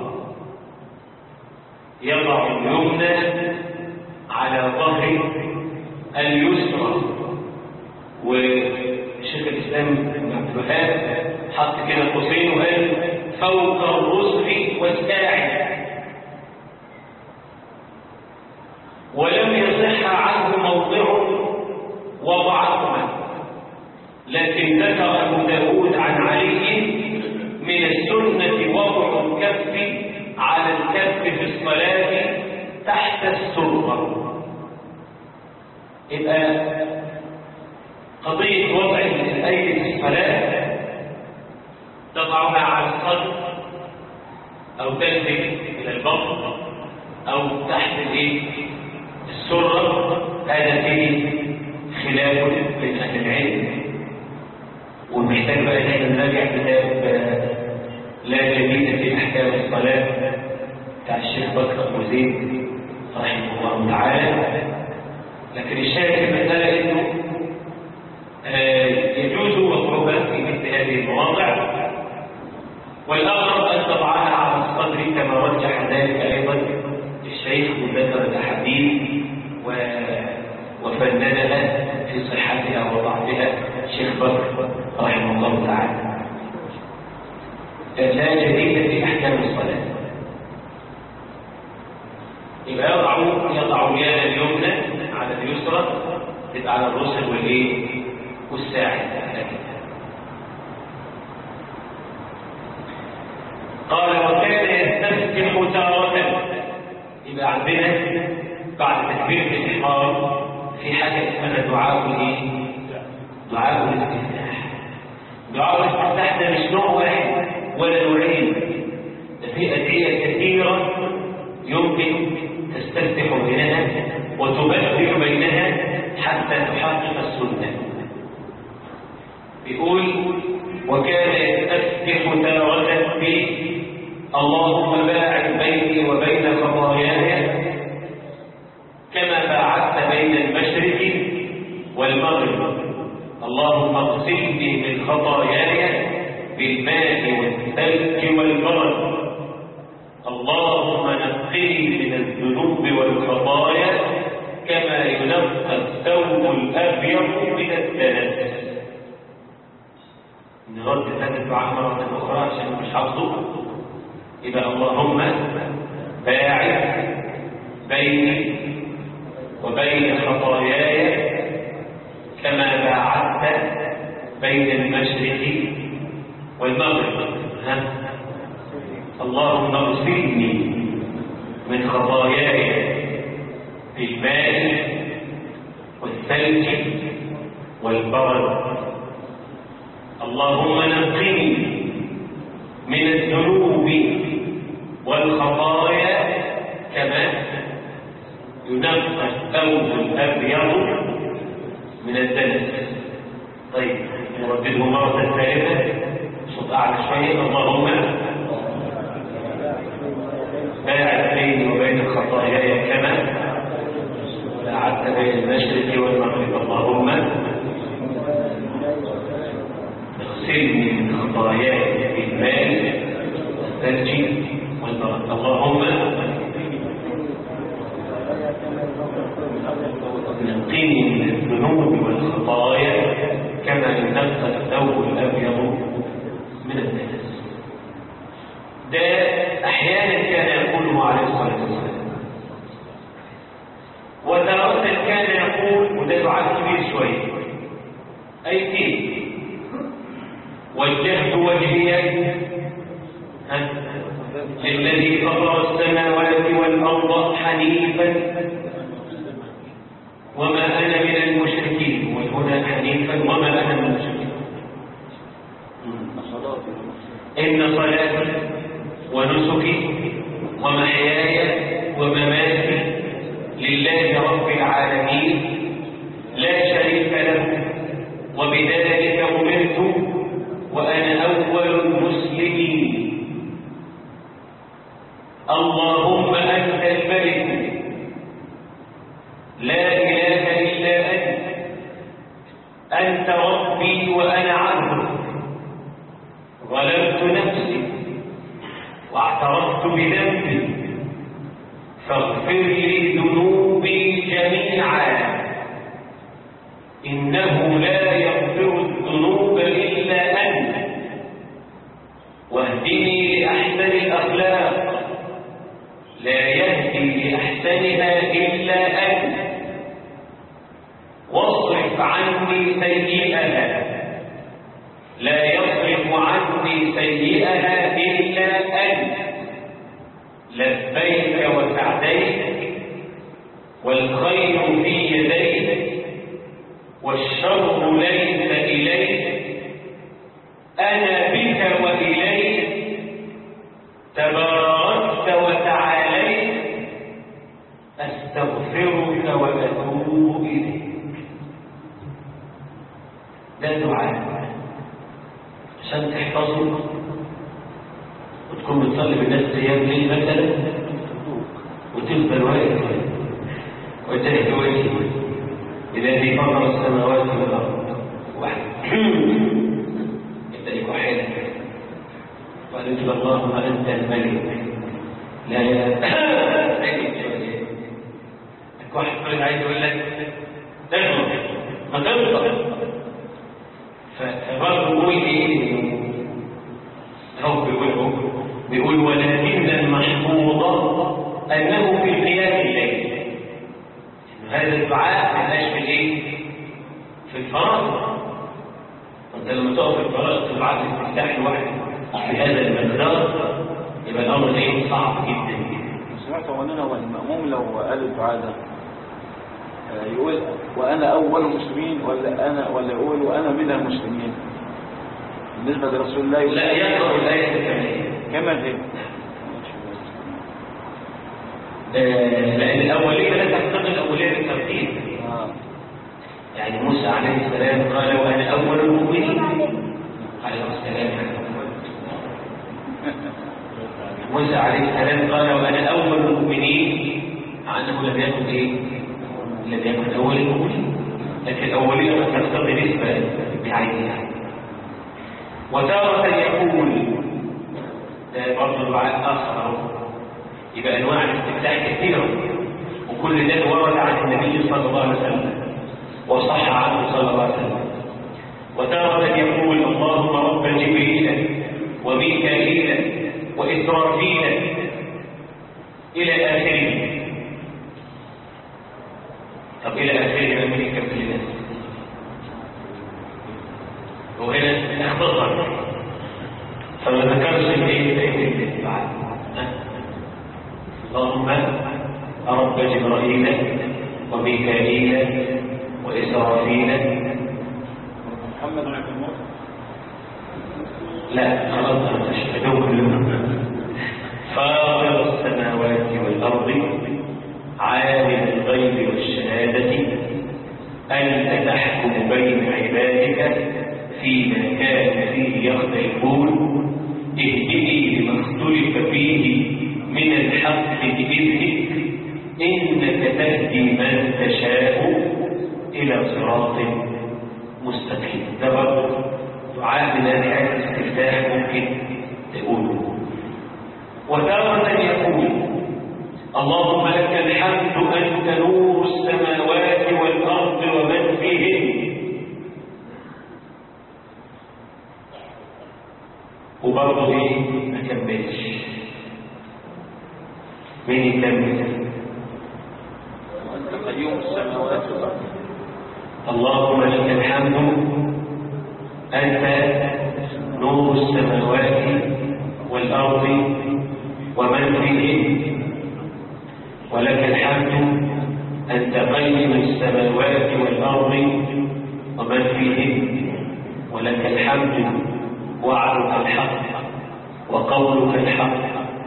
يضع اليمنى على ظهر اليسرى وشيخ الاسلام ابن عبد الوهاب حط كده قوسين وقال فوق الرسغ والساعد ولم يصح عنه موضع وضعهما لكن ذكر أبو داود عن علي من السنة وضع الكف على الكف في الصلاة تحت السرة يبقى قضية وضع الأيدي في الصلاة تضعها على الصدر أو تلفت إلى البطن أو تحت الإيه؟ السرة هذا فيه خلاف بين أهل العلم ومحتاج بقى ان احنا نراجع كتاب لا جديد في احكام الصلاه بتاع الشيخ بكر ابو زيد رحمه الله تعالى لكن الشاهد في المساله انه يجوز وضعها في مثل هذه المواضع والاغرب ان تضعها على الصدر كما رجح ذلك ايضا الشيخ وذكر الاحاديث و وفندنها في صحتها وضعفها الشيخ بكر رحمه الله تعالى لا جديد في احكام الصلاه يبقى يضع يضع اليد اليمنى على اليسرى تبقى على الرسل والايه والساعد قال وكان يستفتح تارة يبقى عندنا بعد تكبير الاحرام في حاجه اسمها دعاء الايه دعاء الاستفتاح دعاء الاستفتاح ده مش نوع واحد ولا نوعين ده في ادعيه كثيره يمكن تستفتح بينها وتبدل بينها حتى تحقق السنه بيقول وكان يستفتح تارة في اللهم باعد بيني وبين خطاياي كما باعدت بين المشرق والمغرب اللهم اغسلني من خطاياي بالماء والثلج والبرد اللهم نقني من الذنوب والخطايا كما ينقى الثوب الابيض من الدنس نرد هذا الدعاء مرة أخرى عشان مش حافظه يبقى اللهم باعد بيني وبين خطاياي كما باعدت بين المشرق والمغرب ها اللهم اغسلني من خطاياي بالماء والثلج والبرد اللهم نقني من الذنوب والخطايا كما ينقى الثوب الابيض من الدنس طيب نردده مره ثالثه صوت اعلى شويه اللهم باعد بيني وبين خطاياي كما باعدت بين المشرق والمغرب اللهم اغسلني من خطاياي بالماء والثلج والبرد اللهم نقني من الذنوب والخطايا كما ينقى الثوب الابيض من الدنس ده احيانا كان يقوله عليه الصلاه والسلام وتارة كان يقول وده دعاء كبير شويه ايتين وجهت وجهي للذي فطر السماوات والارض حنيفا وما انا من المشركين وهنا حنيفا وما انا من المشركين ان صلاتي ونسكي ومحياي ومماتي لله رب العالمين لا شريك له وبذلك امرت وانا اول المسلمين اللهم انت الملك لا اله الا انت انت ربي وانا عبدك ظلمت نفسي واعترفت بذنبي فاغفر لي ذنوبي جميعا انه لا يغفر الذنوب الا انت واهدني لاحسن الاخلاق لا يهدي لاحسنها الا انت واصرف عني سيئها لا يصرف عني سيئها إلا أنت لبيك وسعديك والخير في يديك والشر ليس إليك أنا بك وإليك تباركت وتعاليت أستغفرك وأتوب إليك ده دعاء عشان تحفظه وتكون بتصلي بالناس قيام ليل مثلا وتفضل واقف وجهك وجهي الذي فطر السماوات والارض واحد يبدا يكحلك وقال اللهم انت الملك لا الكحل كل عايز يقول لك تغلط ما تغلط فبرضه بيقول ايه هو بيقول بيقول ولكن المحفوظ انه في قيام الليل هذا الدعاء ما يبقاش في الايه في الفرائض انت لما تقف في الفرائض تبعت الاستفتاح لوحده في هذا المقدار يبقى الامر ايه صعب جدا سمعت أولا هو المأموم لو قال الدعاء ده آه، يقول وأنا أول المسلمين ولا أنا ولا يقول وأنا من المسلمين بالنسبة لرسول الله يقول لا يقرأ الآية الثانية كما هي آه، لأن الأولية لا تقتضي الأولية بالترتيب آه. يعني موسى عليه السلام قال وأنا أول المؤمنين عليه السلام موسى عليه السلام قال وأنا أول المؤمنين مع أنه لم يكن إيه؟ لم يكن أول المؤمنين لكن الأولية قد تقتضي نسبة بعينها وتارة يقول ده برضه دعاء آخر أهو. يبقى أنواع الاستفتاح كثيرة وكل ده ورد عن النبي صلى الله عليه وسلم وصح عنه صلى الله عليه وسلم وتارة يقول اللهم رب جبريل وميكائيل وإسرافيل إلى آخره طب إلى آخره من يكمل الناس وهنا اختصر فما ذكرش الايه بعد اللهم رب جبرائيل وميكائيل وإسرافيل محمد بن عبد الموت لا خلاص انا تشهدوا كلهم فاطر السماوات والارض عالم الغيب والشهاده انت تحكم بين عبادك فيما كان فيه يختلفون اهدني لما اختلف فيه من الحق باذنك انك تهدي من تشاء الى صراط مستقيم ده برضه دعاء من هذه الاستفتاح ممكن تقوله وتارة يقول اللهم لك الحمد أنت نور السماوات والأرض ومن فيهن وبرضه ايه ما كملش مين يكمل وأنت قيوم السماوات والأرض اللهم لك الحمد أنت نور السماوات والأرض ومن فيهن ولك الحمد أنت قيم السماوات والأرض ومن فيهن ولك الحمد وعدك الحق وقولك الحق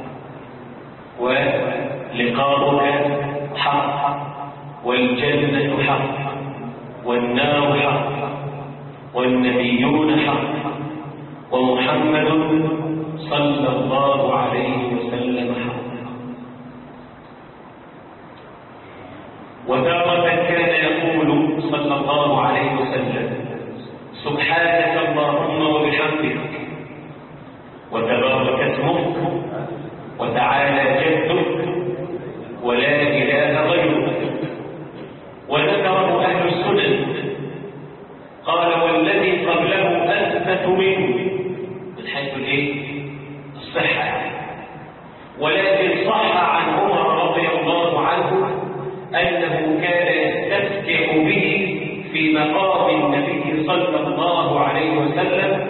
ولقاؤك حق والجنة حق والنار حق والنبيون حق ومحمد صلى الله عليه وسلم حق وتارة كان يقول صلى الله عليه وسلم سبحانك اللهم وبحمدك وتبارك اسمك وتعالى جدك ولا إله غيرك وذكره أهل السنن قال والذي قبله أثبت منه من حيث الايه؟ الصحة ولكن صح عن عمر رضي الله عنه أنه كان يستفتح به في مقام النبي صلى الله عليه وسلم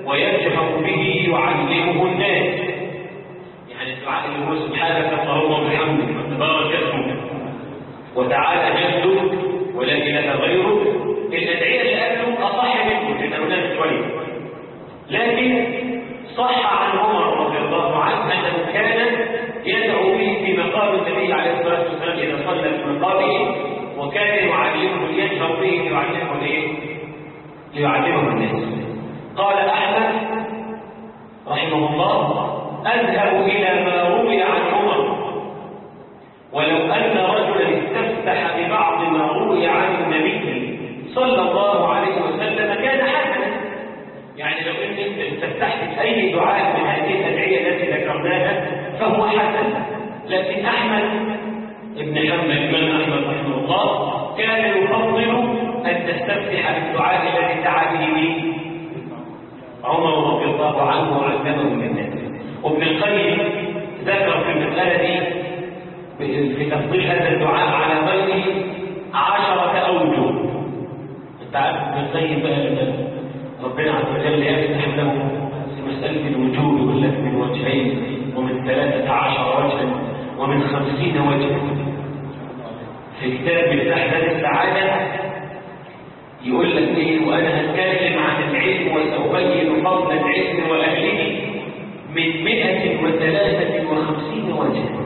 ويجهر به يعلمه الناس يعني الدعاء اللي هو سبحانك اللهم وبحمدك تبارك اسمك وتعالى جدك ولا اله غيرك الادعيه اللي قبله اصح منه لان قلنا شويه لكن صح عن عمر رضي الله عنه انه كان يدعو به في مقام النبي عليه الصلاه والسلام اذا صلى في مقامه وكان يعلمه يجهر به ليعلمه ايه؟ ليعلمه الناس قال احمد رحمه الله اذهب الى ما روي عن عمر ولو ان رجلا استفتح ببعض ما روي عن النبي صلى الله عليه وسلم كان حسنا يعني لو انت استفتحت اي دعاء من هذه الادعيه التي ذكرناها فهو حسن لكن احمد ابن حنبل الامام احمد رحمه الله كان يفضل ان تستفتح بالدعاء الذي دعا به مين؟ عمر رضي الله عنه وعلمه للناس وابن القيم ذكر في المساله دي في تفضيل هذا الدعاء على غيره عشرة أوجه أنت عارف ابن القيم بقى لما ربنا عز وجل يفتح له في مسألة الوجوه يقول لك من وجهين ومن ثلاثة عشر وجها ومن خمسين وجها في كتاب مفتاح ذات السعادة يقول لك ايه وانا هتكلم عن العلم وسأبين فضل العلم واهله من مئة وثلاثة وخمسين وجها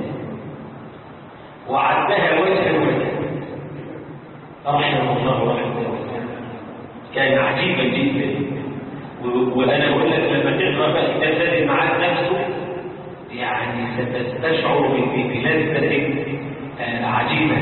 وعدها وجها وجها رحمه الله رحمه الله كان عجيبا جدا و- وانا اقول لك لما تقرا بقى كتاب زاد المعاد نفسه يعني ستستشعر ب- ب- بلذة آه، عجيبة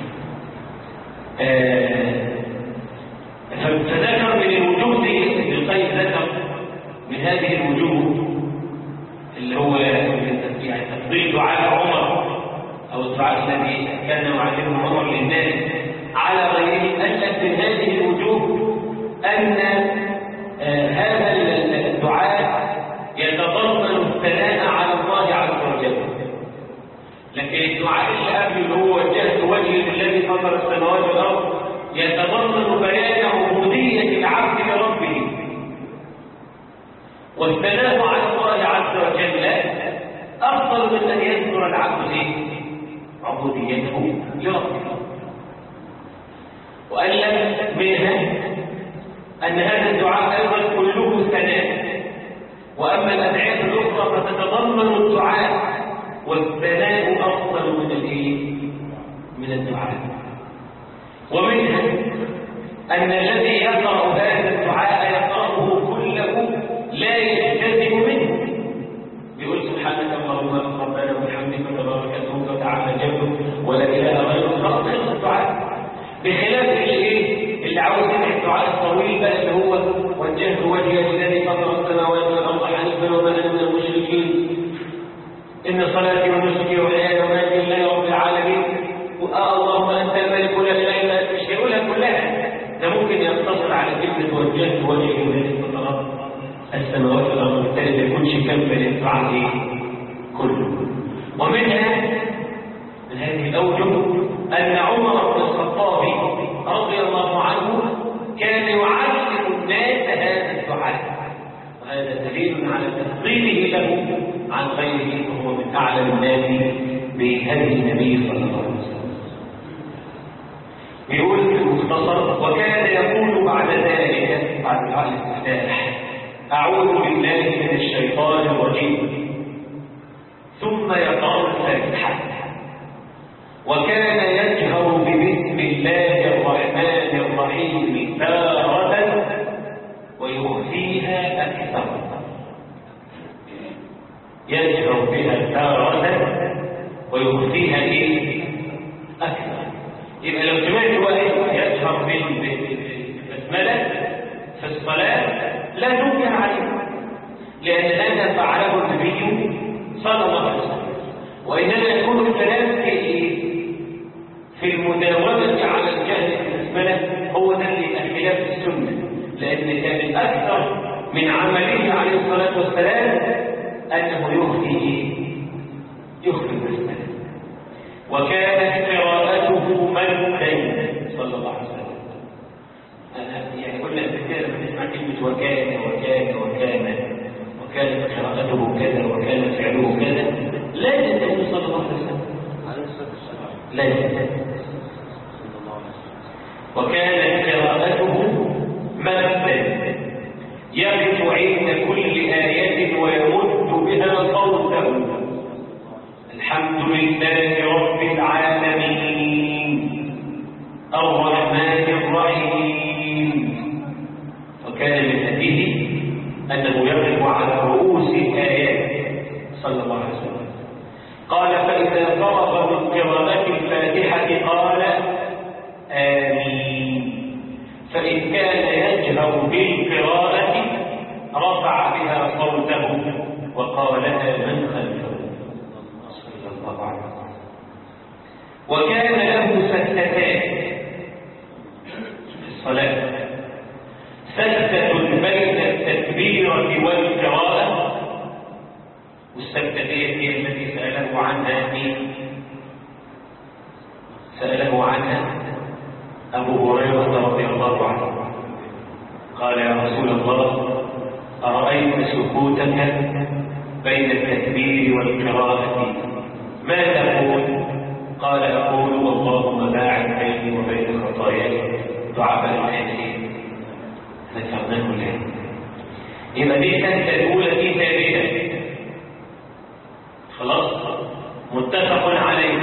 آه، فذكر من الوجوه دي ابن القيم ذكر من هذه الوجوه اللي هو يعني تفضيل دعاء عمر او الدعاء الذي كان يعلمه عمر للناس على غيره ان من هذه الوجوه ان آه، هذا الدعاء يتضمن الثناء على الله عز وجل لكن الدعاء اللي قبل اللي هو وجهت وجهي للذي فطر السماوات والارض يتضمن بيان عبوديه العبد لربه والثناء على الله عز وجل افضل من ان يذكر العبد ايه عبوديته لربه وألم منها أن هذا الدعاء أيضا كله ثناء وأما الأدعية الأخرى فتتضمن الدعاء والثناء أفضل من الإيه؟ من الدعاء ومنها أن الذي يقرأ هذا الدعاء يقرأه كله لا يلتزم منه يقول سبحانك اللهم ربنا وبحمدك تبارك اسمك وتعالى جدك ولا اله غيرك خلاص خلص الدعاء بخلاف اللي ايه اللي عاوز يدعي الدعاء الطويل بقى اللي هو وجهت وجهي للذي فطر السماوات والارض حنيفا وما انا من المشركين ان صلاتي ونسكي وحياي وماتي لله رب العالمين وآه اللهم انت الملك لا اله الا انت مش هيقولها كلها ده ممكن يقتصر على كلمه وجهت وجهي للذي فطر السماوات والارض بالتالي ما يكونش كمل الدعاء ايه كله ومنها من هذه الاوجه ان عمر بن الخطاب رضي الله عنه كان يعلم الناس هذا الدعاء وهذا دليل على تفضيله له عن غيره وهو من اعلم الناس بهدي النبي صلى الله عليه وسلم يقول في المختصر وكان يقول بعد ذلك بعد دعاء الاستفتاح أعوذ بالله من الشيطان الرجيم ثم يقرأ الفاتحة وكان يجهر ببسم الله الرحمن الرحيم تارة ويخفيها أكثر يجهر بها تارة ويخفيها إيه؟ أكثر يبقى لو سمعت واحد يجهر بالبسملة في الصلاة لا ننكر عليه لأن هذا فعله النبي صلى الله عليه وسلم وإنما يكون الكلام في إيه؟ في المداومة على الجهل في البسملة هو ده اللي الخلاف في السنة لأن كان الأكثر من عمله عليه الصلاة والسلام أنه يخفي إيه؟ يخفي البسملة وكانت قراءته مدين صلى الله عليه وسلم أنا يعني قلنا قبل كده لما نسمع كلمة وكان وكان وكان وكانت قراءته كذا وكان فعله كذا لازم تقول صلى الله عليه وسلم عليه الصلاة والسلام لازم صلى الله عليه وسلم وكانت قراءته مدا يقف عند كل آية ويمد بها صوته الحمد لله رب العالمين الرحمن الرحيم وكان من هديه أنه يقف على رؤوس الآيات صلى الله عليه وسلم قال فإذا فرغ من قراءة الفاتحة قال آمين فإن كان يجهر بالقراءة رفع بها صوته وقالها من خلفه صلى الله عليه وسلم وكان له سكتتان في الصلاة سكتة بين التكبيرة والقراءة والسكتتين هي التي سأله عنها مين؟ سأله عنها أبو هريرة رضي الله عنه قال يا رسول الله أرأيت سكوتك بين التكبير والقراءة ما تقول؟ قال أقول اللهم باعد بيني وبين خطاياي دعاء الحسين ذكرناه الآن يبقى دي السكتة الأولى دي ثابتة خلاص متفق عليه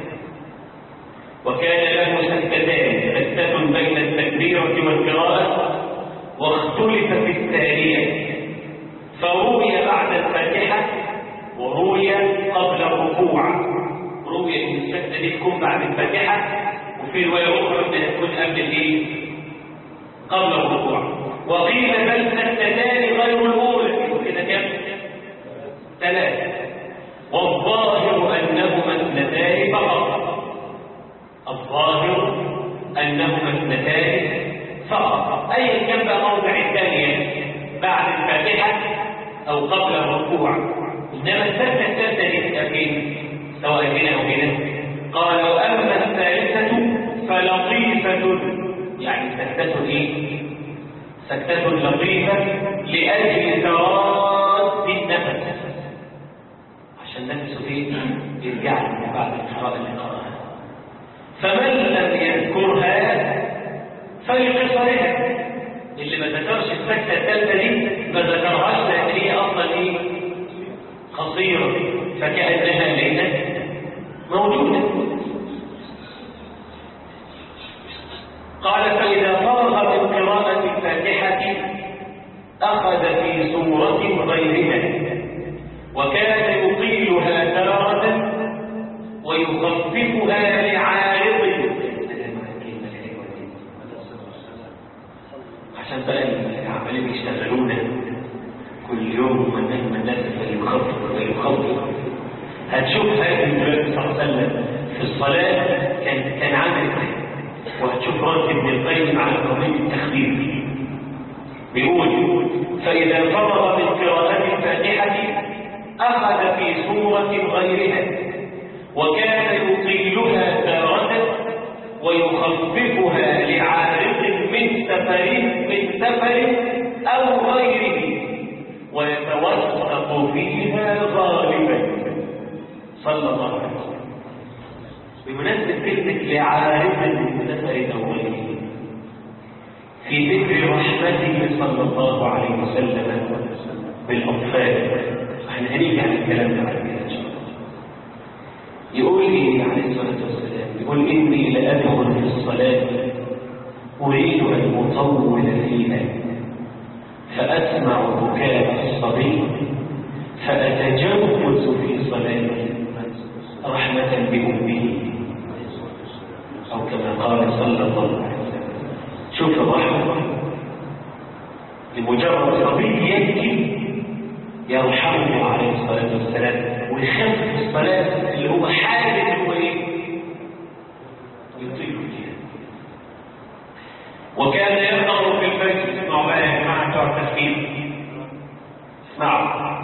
وكان له سكتان سكتة بين التكبيرة والقراءة واختلف في التالية فروي بعد الفاتحة وروي قبل الركوع روي ان السكتة دي تكون بعد الفاتحة وفي رواية أخرى انها تكون قبل الايه؟ قبل الركوع وقيل بل سكتان غير الأولى كده كم؟ ثلاثة والظاهر أنهما اثنتان فقط الظاهر أنهما اثنتان فقط أي كان بقى موضع الثانية بعد الفاتحة أو قبل الركوع إنما السكتة الثالثة دي تبقى فين؟ سواء هنا أو هنا قال وأما الثالثة فلطيفة يعني سكتة إيه؟ سكتة لطيفة لأجل تراد النفس عشان نفسه ايه يرجع له بعد القراءة اللي قراها فمن لم يذكرها فلقصرها اللي ما ذكرش السكتة الثالثة دي ما ذكرهاش لأن هي أصلا ايه قصيرة فكأنها ليست موجودة قال فإذا فرغ من قراءة الفاتحة أخذ في سورة غيرها وكان يطيلها تارة ويخففها لعارض عشان بقى العمالين يشتغلونا كل يوم من نجم الناس فليخفف ويخفف هتشوف هذه النبي صلى الله عليه وسلم في الصلاة كان كان عامل ازاي وهتشوف رد ابن القيم على قضية التخفيف بيقول فإذا فرغ من قراءة الفاتحة أخذ في سورة غيرها وكان يطيلها تارة ويخففها لعارض من سفر من سفر أو غيره ويتوسط فيها غالبا صلى الله عليه وسلم بمناسبة كلمة لعارض من سفر أو غيره في ذكر رحمته صلى الله عليه وسلم بالأطفال احنا هنيجي على الكلام ده بعد كده ان شاء الله يقول ايه عليه الصلاه والسلام يقول اني لادخل في الصلاه اريد ان اطول فيها فاسمع بكاء الصبي فاتجوز في صلاتي رحمه بامه او كما قال صلى الله عليه وسلم شوف الرحمه لمجرد صبي يبكي يرحمه عليه الصلاة والسلام ويخفف الصلاة اللي هو حاجة هو ايه؟ يطيل فيها وكان يقرأ في الفجر اسمعوا بقى يا جماعة بتوع التخفيف اسمعوا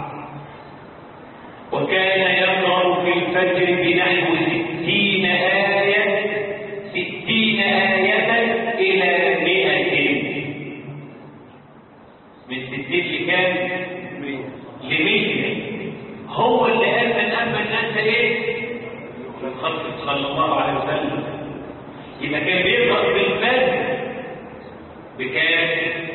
وكان يقرأ في الفجر بنحو ستين آية ستين آية إلى مئة من 60 لكام لمية هو اللي قال من أما الناس إيه من خلق صلى الله عليه وسلم يبقى كان بيقرأ بالفجر بكام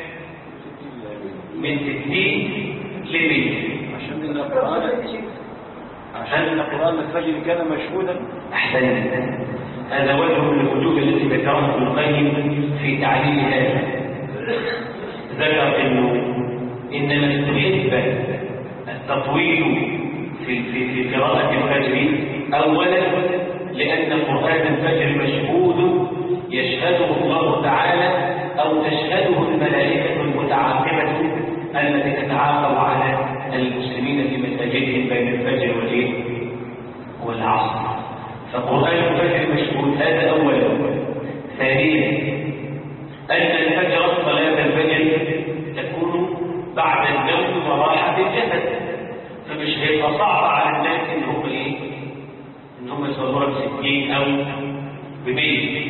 من 60 لمية عشان ان القران عشان ان القران الفجر كان مشهودا أحسنت هذا وجه من الوجوه التي ذكرها ابن القيم في تعليل هذا ذكر انه انما استحب التطويل في في في قراءة الفجر اولا لان قرآن الفجر مشهود يشهده الله تعالى او تشهده الملائكة المتعاقبة التي تتعاقب على المسلمين في مساجدهم بين الفجر والايه والعصر فقرآن الفجر مشهود هذا أولا ثانيا أن الفجر صلاة الفجر تكون بعد النوم وراحة الجسد فمش هيبقى صعب على الناس إن هم إيه؟ إن هم يصلوها بستين أو بمية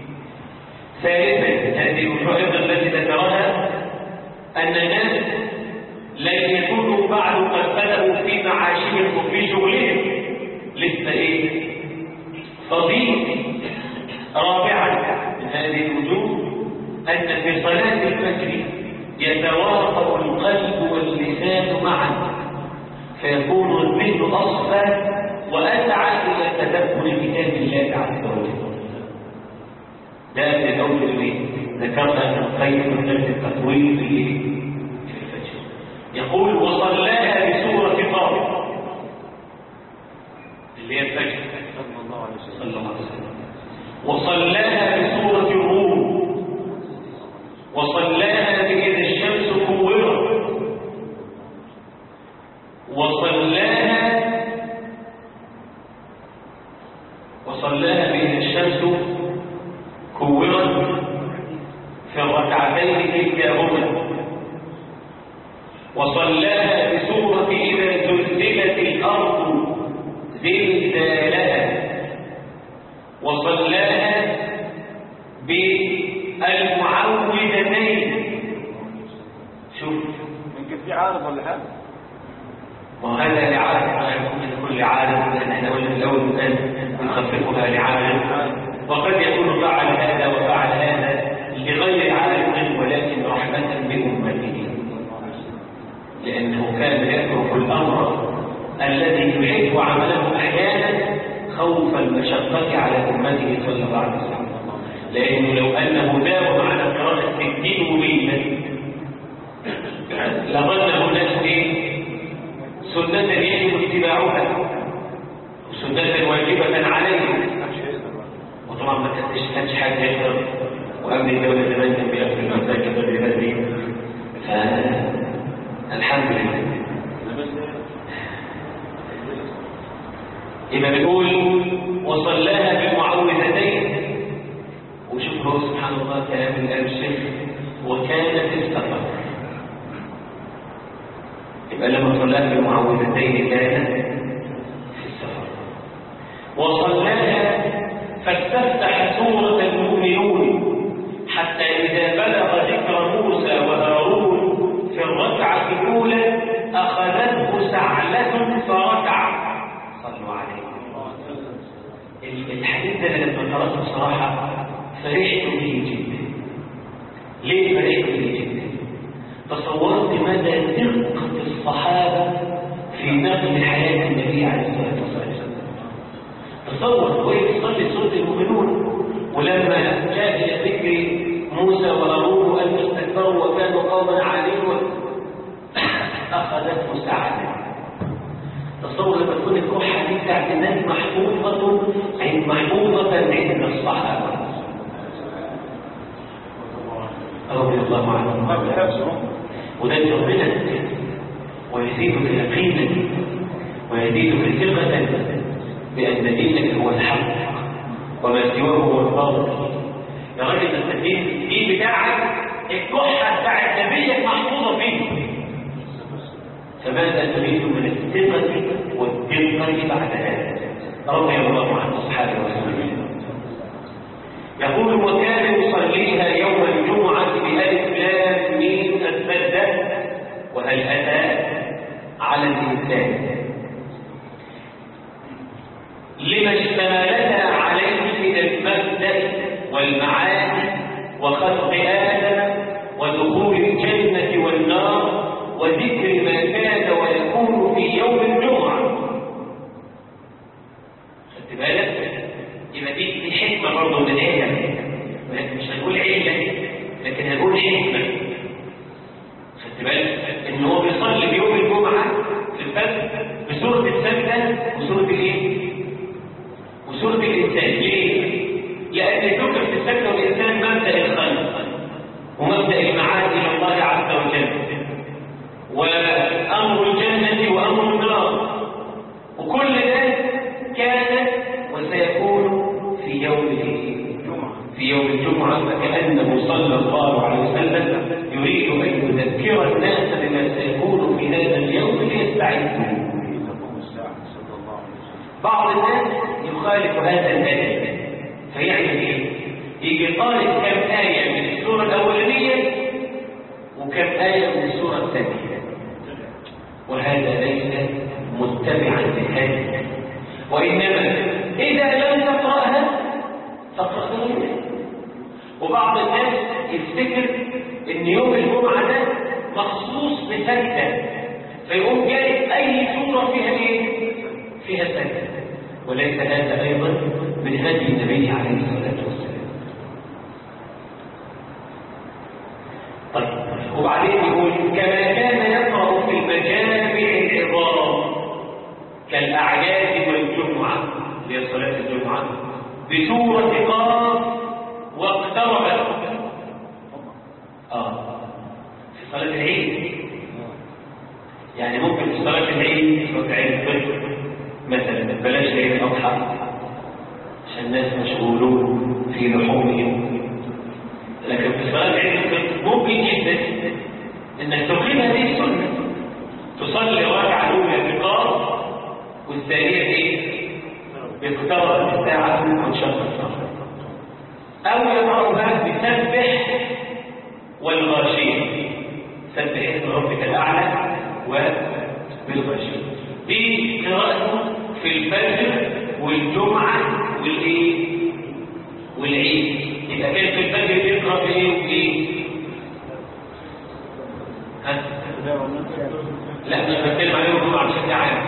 ثالثا هذه الفائدة التي ذكرها أن الناس لن يكونوا بعد قد بدأوا في معاشهم وفي شغلهم لسه إيه؟ فضيل رابعا من هذه الوجوه أن في صلاة الفجر يتوافق القلب واللسان معا فيكون الذهن أصفى وأسعى إلى تدبر كتاب الله عز وجل ده من الأول الذي ذكرنا أن القيم من درس التطويل في في الفجر يقول وصلاها بسورة طارق اللي هي الفجر صلى الله عليه وسلم صلى الله عليه وسلم وصلاها بسورة الروم وصلاها بإذا الشمس كورت وصلاها وصلاها بإذا الشمس كورت في الركعتين كلاهما وصلاها بسورة إذا زلزلت الأرض زلزالها وصلاها بالمعوذتين شوف يمكن في عارض ولا حاجه وهذا لعالم يكون لكل عالم لأن احنا قلنا في الأول كان نخففها لعالم وقد يكون فعل هذا وفعل هذا لغير عالم ولكن رحمة بأمته لأنه كان يترك الأمر الذي يحب عمله أحيانا خوف المشقة على أمته صلى الله عليه وسلم لأنه لو أنه داوم على قراءة ستين مبينا لظنه الناس إيه؟ سنة يجب اتباعها وسنة واجبة عليه وطبعا ما كانش كانش حد يقدر وأمن الدولة زمان كان بيقفل المساجد بدري بدري فالحمد لله يبقى بنقول وصلاها بالمعوذتين وشوف هو سبحان الله كلام الآن الشيخ وكان في السفر يبقى لما صلاها بالمعوذتين كان في السفر وصلاها فاستفتح سورة المؤمنون حتى إذا بلغ ذكر موسى وهارون في الركعة الأولى أخذته سعلة فركع صلوا عليه الحديث ده لما قرأته بصراحة فرحت به جدا ليه فرحت به جدا تصورت مدى دقة الصحابة في نقل حياة النبي عليه الصلاة والسلام تصور هو يصلي سورة المؤمنون ولما جاء إلى ذكر موسى وهارون أن استكبروا وكانوا قوما عالين أخذته سعادة تصور لما تكون الكحة دي بتاعت الناس محفوظة عند محفوظة عند الصحابة رضي الله عنهم ما بحفظهم وده يطمنك ويزيدك يقينا ويزيدك ثقة بأن دينك هو الحق وما سواه هو الباطل يا راجل انت الدين الدين بتاعك الكحة بتاعت نبيك محفوظة فيه فماذا تريد من الثقة والدقة بعد هذا رضي الله عن أصحابه وسلم يقول وكان يصليها يوم الجمعة بألف لام ميم السجدة وهل أتى على الإنسان لما اشتملتا عليه من المبدأ والمعاني وخلق آدم ودخول الجنة والنار وذكر ما كان ويكون في يوم الجمعة خدت بالك؟ يبقى دي دي حكمة برضه من الآية ولكن مش هنقول علة لكن هنقول حكمة خدت بالك؟ إن هو بيصلي بيوم الجمعة في الفجر بسورة السجدة وسورة الإيه؟ وسورة الإنسان ليه؟ لأن ذكر في السجدة والإنسان مبدأ الخلق ومبدأ المعاد إلى الله عز وجل وأمر الجنة وأمر النار وكل ده كان وسيكون في يوم الجمعة في يوم الجمعة فكأنه صلى الله عليه وسلم يريد أن يذكر الناس بما سيكون في هذا اليوم ليستعدوا تقوم الساعة صلى الله عليه وسلم بعض الناس يخالف هذا الدليل فيعمل ايه يجي طالب كم آية من السورة الأولانية وكم آية من السورة الثانية وهذا ليس متبعا للهدي وإنما إذا لم تقرأها فاقرأ غيرها وبعض الناس يفتكر إن يوم الجمعة ده مخصوص بسجدة فيقوم جايب أي سورة فيها إيه؟ فيها سجدة وليس هذا أيضا من هدي النبي عليه الصلاة والسلام طيب وبعدين يقول كما كان يقرأ في المجامع العظام كالأعياد والجمعة اللي هي صلاة الجمعة بسورة قاف واقتربت آه في صلاة العيد يعني ممكن في صلاة العيد صلاة عيد الفطر مثلا بلاش عيد الأضحى عشان الناس مشغولون في لحومهم لكن في صلاة عيد الفطر ممكن جدا انك تقيم هذه السنة تصلي ركعة الأولى بقاف والثانية ايه؟ باقترب الساعة وانشق الصلاة أو يقرأها بسبح والغاشية سبح اسم ربك الأعلى وبالغاشية دي قراءته في الفجر والجمعة والإيه؟ والعيد يبقى كان في الفجر بيقرأ بإيه وإيه؟ ها؟ لا مش بتكلم عليه الجمعة بشكل عام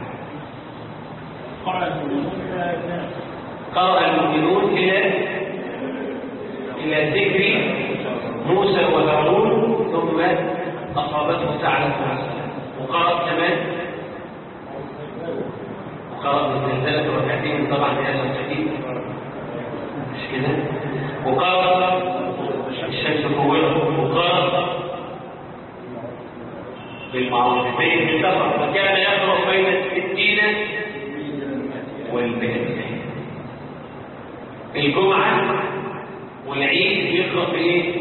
قرأ المؤمنون إلى إلى ذكر موسى وهارون ثم أصابته ساعة السلام وقرأ كمان وقرأ بالزلزلة ركعتين طبعا لهذا الحديث مش كده وقرأ الشمس كورت وقرأ بالمعروفتين بالسفر فكان يقرأ بين الستين والمئتين الجمعة والعيد يقرأ بإيه؟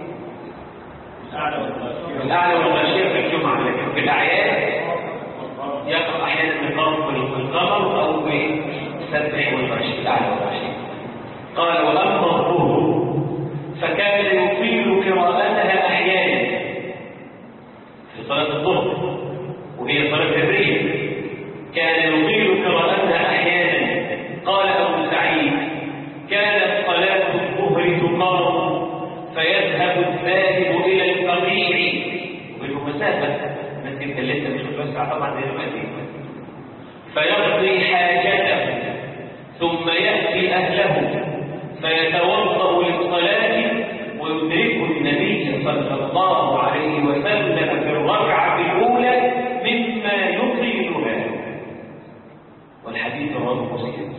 الأعلى والغاشية في الجمعة لكن في الأعياد يقرأ أحيانا بقرب القمر أو بسبح والغاشية الأعلى والغاشية قال وأما الظهر فكان يطيل قراءتها أحيانا في صلاة الظهر وهي صلاة الريح كان يطيل قراءتها أحيانا قال أبو سعيد كانت صلاة الظهر تقام فيذهب الذاهب إلى البقيع وبينه مسافة مسجد كان لسه مش متوسع طبعا زي دلوقتي فيقضي حاجته ثم يأتي أهله فيتوضأ للصلاة ويدركه النبي صلى الله عليه وسلم في الركعة الأولى مما يطيلها والحديث رواه مسلم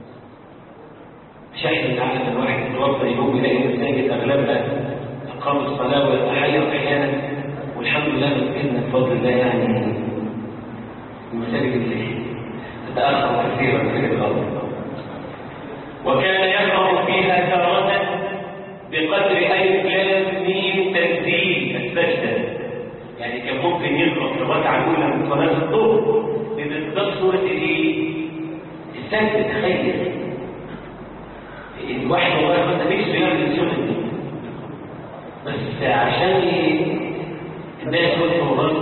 شاهد على ان الواحد يتوضا يقوم يلاقي المساجد اغلبها اقام الصلاه ويتحير احيانا والحمد لله مسكنا بفضل الله يعني المساجد اللي تتاخر كثيرا في الغرب وكان يقرا فيها تاره بقدر الف لام ميم تنزيل السجده يعني كان ممكن يقرا في الركعه الاولى من صلاه الظهر بمقدار سوره الايه؟ السجده تخيل الواحد والله ياخد نفسه يعمل السنه دي بس عشان الناس تقول والله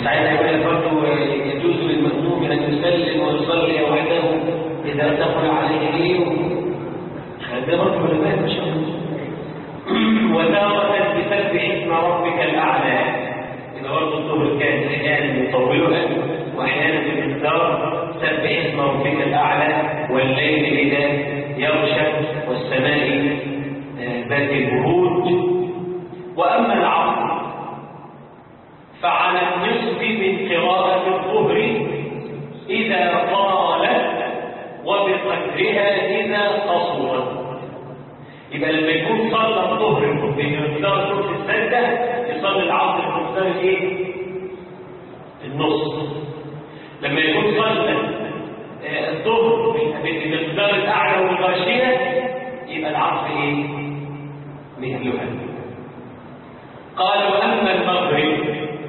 ساعتها يقول لك برضه يجوز للمأموم أن يسلم ويصلي وحده إذا دخل عليه غيره هذا برضه علماء ما شاء الله وتارة بسبح اسم ربك الأعلى إذا برضه الظهر كان أحيانا يطولها وأحيانا بالإنذار سبح اسم ربك الأعلى والليل إذا يغشى والسماء آه، ذات البروج وأما العصر فعلى النصف من قراءة الظهر إذا طالت وبقدرها إذا قصرت يبقى لما يكون صلى الظهر بمقدار نص السجدة يصلي العصر بمقدار ايه؟ النص لما يكون صلى آه، الظهر بمقدار الأعلى والغاشية يبقى العصر ايه؟ مثلها قال وأما المغرب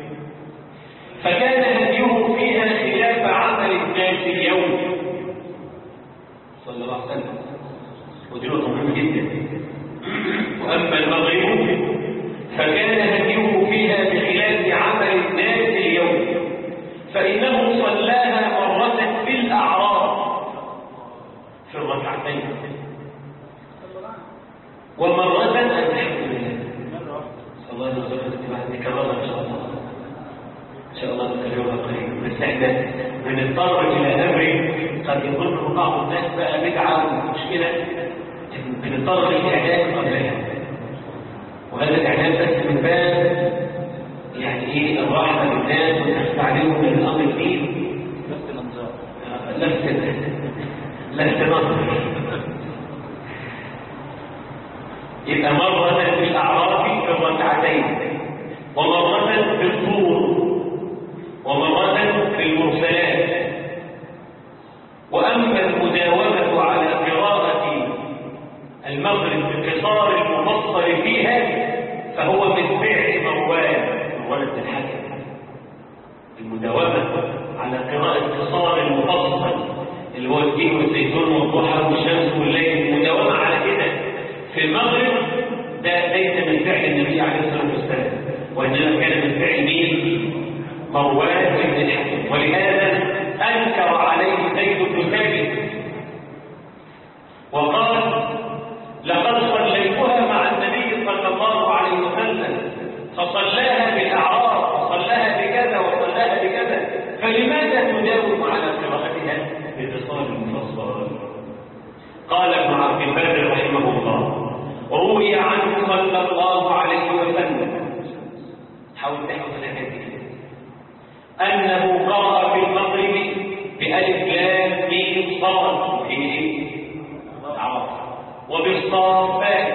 فكان هديه فيها خلاف عمل الناس اليوم صلى الله عليه وسلم ودي نقطة مهمة جدا وأما المغرب فكان هديه فيها بخلاف عمل الناس اليوم فإنه صلاها مرة في الأعراض في الركعتين ومرة الحمد لله صلى الله عليه وسلم نكررها إن شاء الله إن شاء الله نكررها قريبا بس احنا بنضطر إلى أمر قد يظن بعض الناس بقى بدعة ومشكلة بنضطر للإعداد قبلها وهذا الإعداد بس من باب يعني إيه الرحمة بالناس والناس عليهم من الأمر الدين نفس الانذار لفت لفت نظر يبقى مرة في الأعراف في الركعتين ومرة في الطور ومرة في المرسلات وأما المداومة على قراءة المغرب بقصار المفصل فيها فهو من فعل موال موال بن الحكم المداومة على قراءة قصار المفصل اللي هو الدين والزيتون والضحى والشمس والليل المداومة على كده في المغرب ده ليس من فعل النبي عليه الصلاة والسلام وإنما كان من فعل مين؟ موال بن الحكم ولهذا أنكر عليه زيد بن ثابت وقال لقد صليتها مع النبي صلى الله عليه وسلم فصلاها بالأعراض وصلاها بكذا وصلاها بكذا فلماذا تداوم على قراءتها باتصال المفصل قال ابن عبد البر رحمه الله روي عنه صلى الله عليه وسلم حاول تحفظ الحاجات دي أنه قرأ في المغرب بألف لام ميم صاد وهي إيه؟ العرب وبالصافات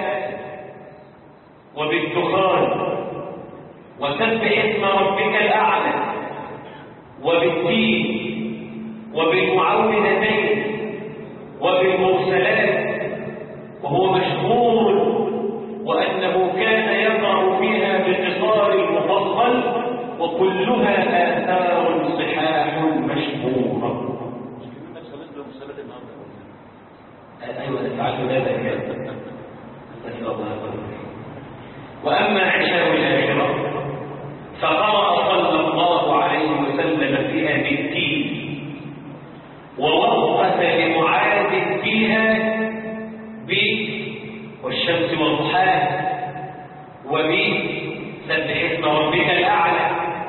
وبالدخان وسبح اسم ربك الأعلى وبالتين وبالمعوذتين وبالمرسلات وهو مشهور وأنه كان يقرأ فيها بقصار المفصل وكلها آثار صحاح مشهورة الناس خلصت بمسألة النهارده أيوة فعلت ذلك نسأل الله يقول وأما عشاء الآخرة فقرأ صلى الله عليه وسلم فيها بالتين ووقف لمعاذ فيها ب والشمس والضحاها وب سبح اسم ربك الأعلى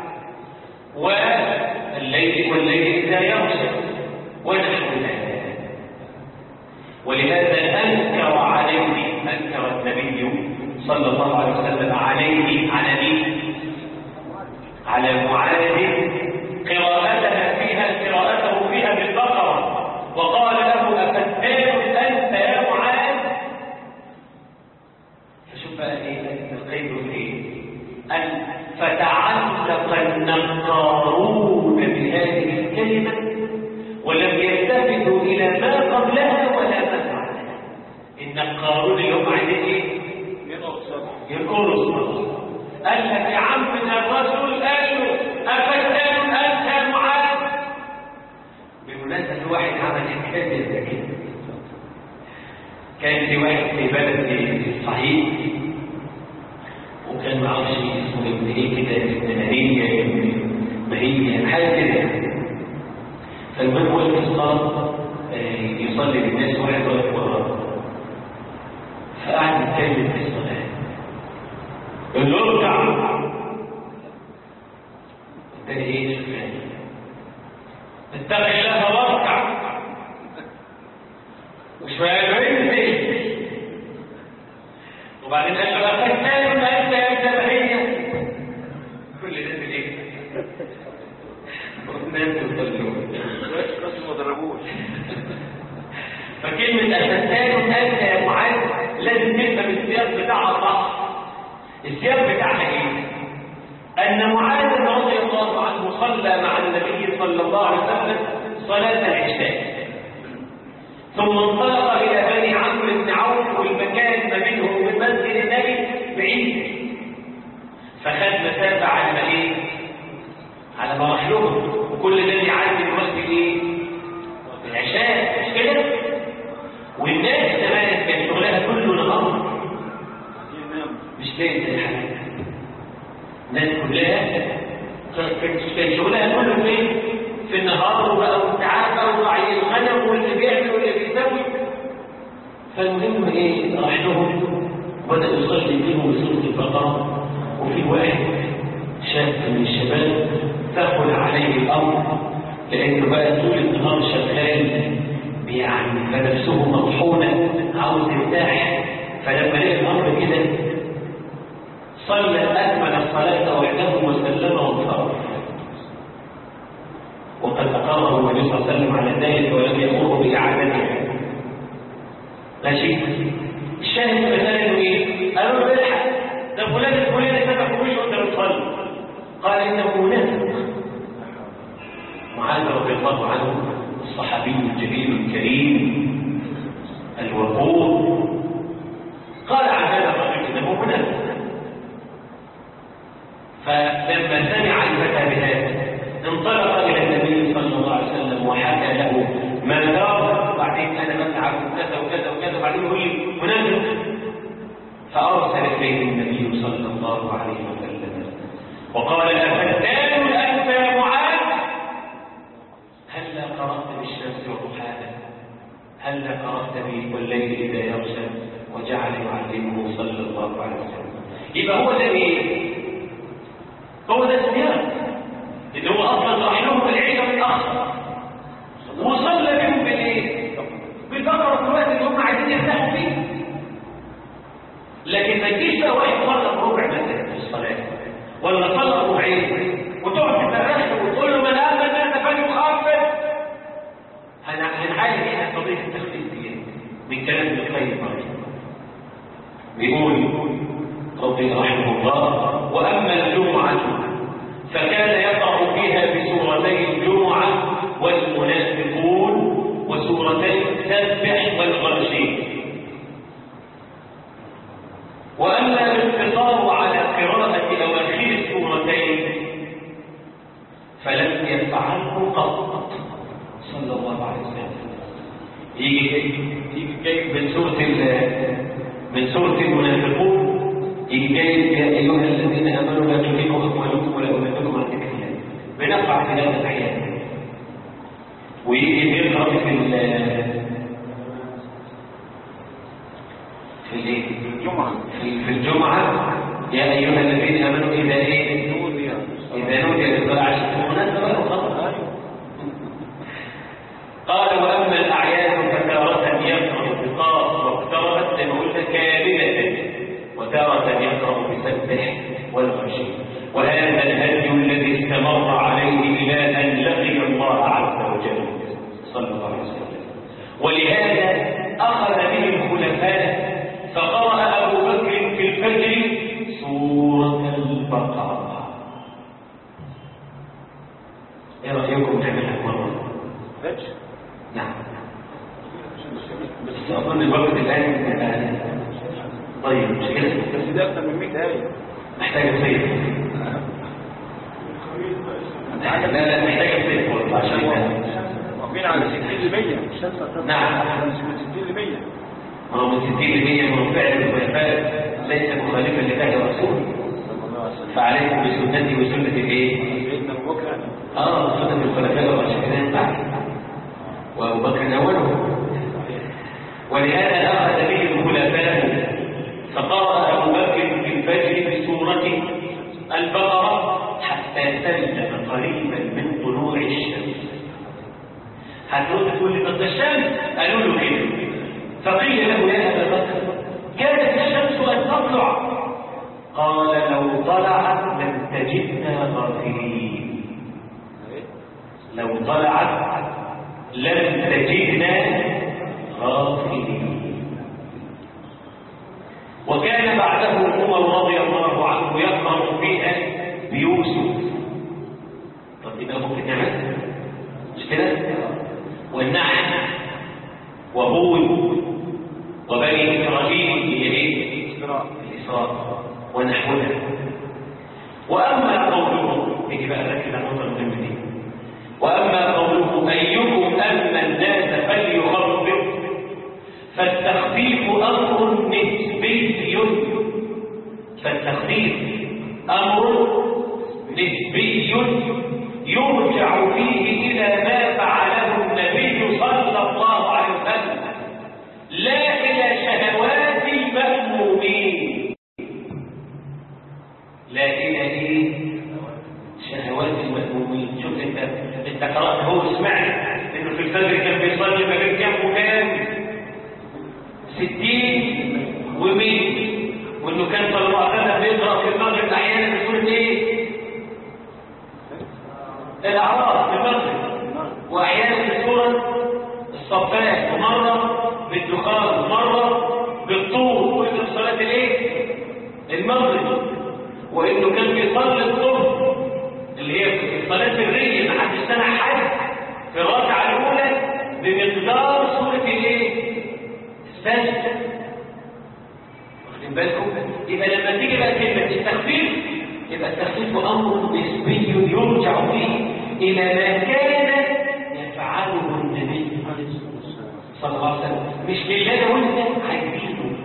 والليل والليل إذا يغشى ونحو ذلك ولهذا أنكر عليه أنكر النبي صلى الله عليه وسلم عليه على مين؟ على معاذ قراءتها فيها قراءته فيها بالبقرة وقال له أفتان أنت يا معاذ فشوف بقى ايه القيد ايه أن فتعلق النقارون بهذه الكلمة ولم يلتفتوا إلى ما قبلها ولا ما بعدها النقارون اللي هم عايزين ايه؟ يقرأ الصبح يقولوا الصلاة قال لك يا عم ده الرسول قال له أفتان أنت يا معاذ بمناسبة واحد عمل حكاية زي كده كان في واحد في بلد في الصعيد وكان معرفش اسمه ابن ايه كده ابن هدية ابن هي حاجة كده فالمهم هو في الصلاة آه، يصلي بالناس واحد واقف وراه فقعد يتكلم في الصلاة يقول له اركع التاني ايه شغال اتق الله واركع وشوية ينزل وبعدين قال له اخذ تاني ما انت يا جماهير كل ده في ايه؟ والناس يصلون بس ما ضربوش فكلمة أساسان أنت يا معاذ لازم تفهم السياق بتاعها صح السياق بتاعها إيه؟ أن معاذ رضي الله عنه صلى مع النبي صلى الله عليه وسلم صلاة العشاء ثم انطلق إلى بني عمرو بن عوف والمكان ما بينهم وبين مسجد النبي بعيد فخد مسافة على ما إيه؟ على ما راح لهم وكل ده بيعدي المسجد إيه؟ العشاء مش كده؟ والناس زمان كان شغلها كله نهار مش ليل زي حالاتنا الناس كلها كان كان شغلها كله فين؟ في النهار وبقى والتعافى وراعي الغنم واللي بيعمل واللي بيسوي فالمهم ايه راح لهم بدأ يصلي بيهم بسورة البقرة وفي واحد شاب من الشباب ثقل عليه الأمر لأنه بقى طول النهار شغال يعني فنفسه مطحونة عاوز يرتاح فلما لقى الأمر كده صلى أكمل الصلاة وحده وسلم وانصرف وقد أقره النبي صلى الله عليه وسلم على ذلك ولم يأمره بإعادته ماشي الشاهد مثلا انه ايه؟ قالوا له الحق ده فلان الفلاني سبق ومش وانت بتصلي قال انه منافق معاذ رضي الله عنه الصحابي الجليل الكريم الوقور قال عن هذا الرجل انه منافق فلما سمع الفتى بهذا انطلق الى النبي صلى الله عليه وسلم وحكى له ما دار بعدين انا بتعب كذا وكذا وكذا وبعدين يقول لي منافق فارسل اليه النبي صلى الله عليه وسلم وقال افتان انت يا معاذ هلا قرات بالشمس وضحاها هلا قرات به والليل اذا يغشى وجعل يعلمه صلى الله عليه وسلم يبقى هو ده ايه هو ده السياق اللي هو اصلا راح لهم العيله متاخر وصلى بهم بالايه بالبقره في الوقت اللي هم عايزين يرتاحوا فيه لكن ما تجيش بقى واحد صلى ربع مثلا في الصلاه ولا صلى ربعين وتقعد تترخم وتقول له من امن الناس فليخفف هنعالج هنا قضيه التخفيف دي من كلام ابن القيم بيقول رضي رحمه الله واما الجمعه فكان يقع فيها بسورتي الجمعه والمنافقون وسورتي السبح والغرشين واما الاقتصار على قراءه اواخر السورتين فلم يفعله قط صلى الله عليه وسلم يجي يجي جايب من سوره من سوره المنافقون يجي جايب يا ايها الذين امنوا لا تلهكم اموالكم ولا اولادكم عن ذكر الله بنقع في هذا الاحيان ويجي بيقرا في ال في الايه؟ الجمعة في في الجمعه يا ايها الذين امنوا اذا ايه؟ نودي اذا نودي للصلاه عشان المناسبه خلاص قال واما الاعياد فتاره يقرا بقاف واقتربت زي ما قلنا كامله وتاره يقرا بسبح والغشي وهذا الهدي الذي استمر عليه الى ان لقي الله عز وجل صلى الله عليه وسلم ولهذا اخذ به الخلفاء فقرا ابو بكر في الفجر سوره البقره ايه رايكم نعملها مره فجر نعم بس أظن الوقت الآن الآن طيب مش كده بس ده أكتر من 100 آية محتاج صيف لا لا محتاج صيف والله عشان واقفين على 60 ل 100 نعم من 60 ل 100 هو من 60 ل 100 من فعل الخلفاء ليس مخالفا لله ورسوله صلى الله عليه وسلم فعليكم بسنتي وسنة الايه؟ سيدنا ابو بكر اه سنة الخلفاء الراشدين بعد وابو بكر اولهم ولهذا اخذ به الخلفاء فقرأ ابو بكر في الفجر بسورة البقرة حتى سلم قريبا من طلوع الشمس هتقول تقول لي طب ده الشمس قالوا له كده فقيل له يا ابا بكر كانت الشمس ان تطلع قال لو طلعت لم تجدنا غافلين لو طلعت لم تجدنا غافلين وكان بعده عمر رضي الله عنه يقرأ فيها بيوسف طب يبقى ممكن نعمل مش كده والنحل وهود وبني اسرائيل هي ايه الاسراء ونحوها واما قوله يجي بقى ركز على النقطه المهمه دي واما قوله ايكم اما الناس فليخفف فالتخفيف امر نسبي فالتخفيف امر نسبي يرجع فيه الى ما فعله النبي صلى الله عليه وسلم لا الى شهوات المأمومين لا الى ايه شهوات المأمومين شوف انت انت قرأت هو سمعت انه في الفجر كان بيصلي ما بين كام وكام ستين ومية وانه كان صلى الله عليه وسلم بيقرأ في المغرب احيانا بسورة ايه الاعراف في المغرب واحيانا بسورة الصفات ومرة بالدخان ومرة بالطور كل صلاة الايه المغرب وانه كان بيصلي الظهر اللي هي الصلاة السرية ما حدش سمع حاجة في الركعة الأولى بمقدار سورة الايه؟ السجدة واخدين بالكم؟ يبقى لما تيجي بقى كلمة التخفيف يبقى التخفيف أمر نسبي يرجع فيه إلى ما كان يفعله النبي صلى الله عليه وسلم مش لله أنا وأنت عايزينه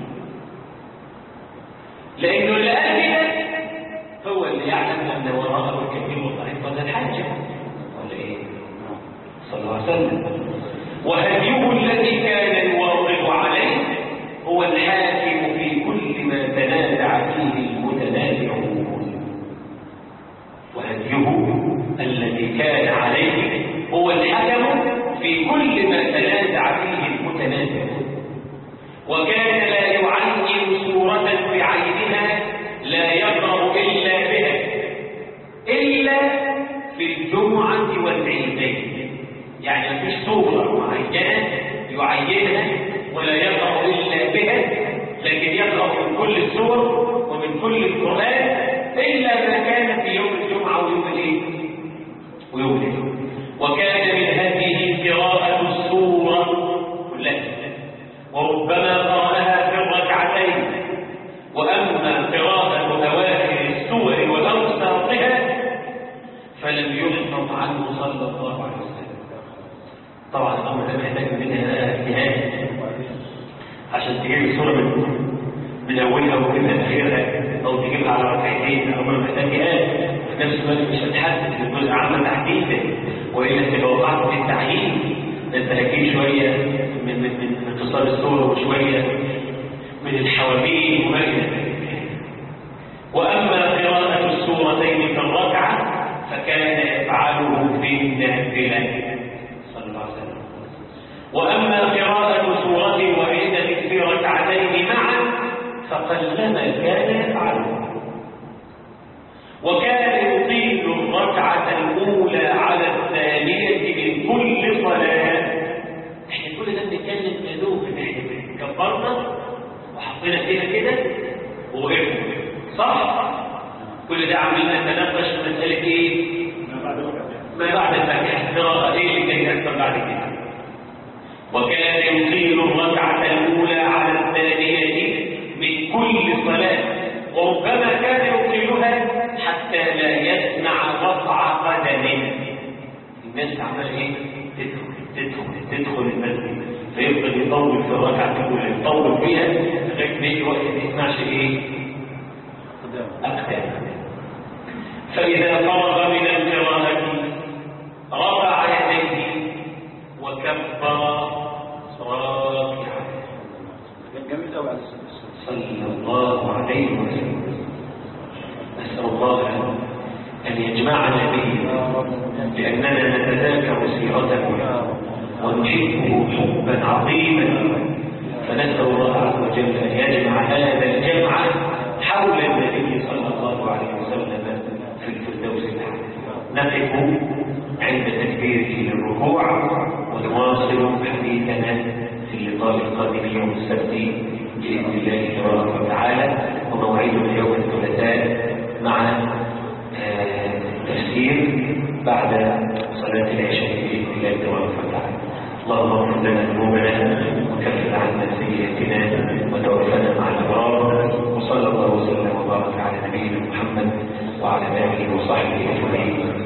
لأنه اللي قال كده هو اللي يعلم أن وراءه الكثير وطريقة الحاجة ولا إيه؟ صلى الله عليه وسلم وهديه الذي كان الواظب عليه هو الحاكم في كل ما تنازع فيه المتنازعون وهديه الذي كان عليه هو الحكم في كل ما تنازع فيه المتنازعون وكان لا يعين سورة بعينها لا يقرأ إلا بها إلا في الجمعة والعيدين يعني مفيش سورة معينة يعينها ولا يقرأ إلا بها لكن يقرأ من كل السور ومن كل القرآن إلا ما كان في يوم الجمعة ويوم الإيه؟ ويوم الإيه؟ وكان من هذه قراءة السورة كلها وربما قرأها في الركعتين وأما قراءة أواخر السور وأوساطها فلم يحفظ عنه صلى الله عليه وسلم طبعا الأمر ده محتاج منها اجتهاد عشان تجيب السورة من من أولها وكده لآخرها أو تجيبها على ركعتين أمر محتاج جهاد في نفس الوقت مش هتحدد الجزء عامة تحديدا وإلا تبقى وقعت في التعيين ده أنت هتجيب شوية من من من اتصال السورة وشوية من الحواميم وما إلى ذلك وأما قراءة السورتين في الركعة فكان يفعله في النافلة صلى الله عليه وسلم وأما قراءة سورة واحدة في ركعتين معا فقلما كان يفعله وكان يطيل الركعة الأولى على الثانية من كل صلاة احنا كل ده بنتكلم يدوب ان احنا كبرنا وحطينا فيها كده ووقفنا صح؟ كل ده عمالين نتناقش في مسألة ايه؟ ما بعد الفاتحة قراءة ايه اللي كان يحصل بعد كده؟ وكان يطيل الركعة الأولى على الثانية من كل صلاة وربما كان يطيلها حتى لا يسمع وقع قدم الناس عمال ايه؟ تدخل تدخل تدخل المسجد فيفضل يطول في الركعة الأولى يطول فيها لغاية ما يجي وقت ما يسمعش ايه؟ أقدام فإذا فرغ من القراءة رفع يديه وكبر راكعا كان جميل قوي على السنة السنة صلى الله عليه وسلم نسأل الله أن يجمعنا به لأننا نتذاكر سيرته ونحبه حبا عظيما فنسأل الله عز وجل أن يجمع هذا الجمع حول النبي صلى الله عليه وسلم في الفردوس الأعلى نقف عند تكبيره للركوع ونواصل حديثنا في اللقاء القادم يوم السبت بإذن الله تبارك وتعالى وموعدنا يوم الثلاثاء مع آه، تفسير بعد صلاة العشاء بإذن الله تبارك وتعالى اللهم اغفر لنا ذنوبنا وكفر عنا سيئاتنا وتوفنا مع الابرار وصلى الله وسلم وبارك على نبينا محمد وعلى اله وصحبه اجمعين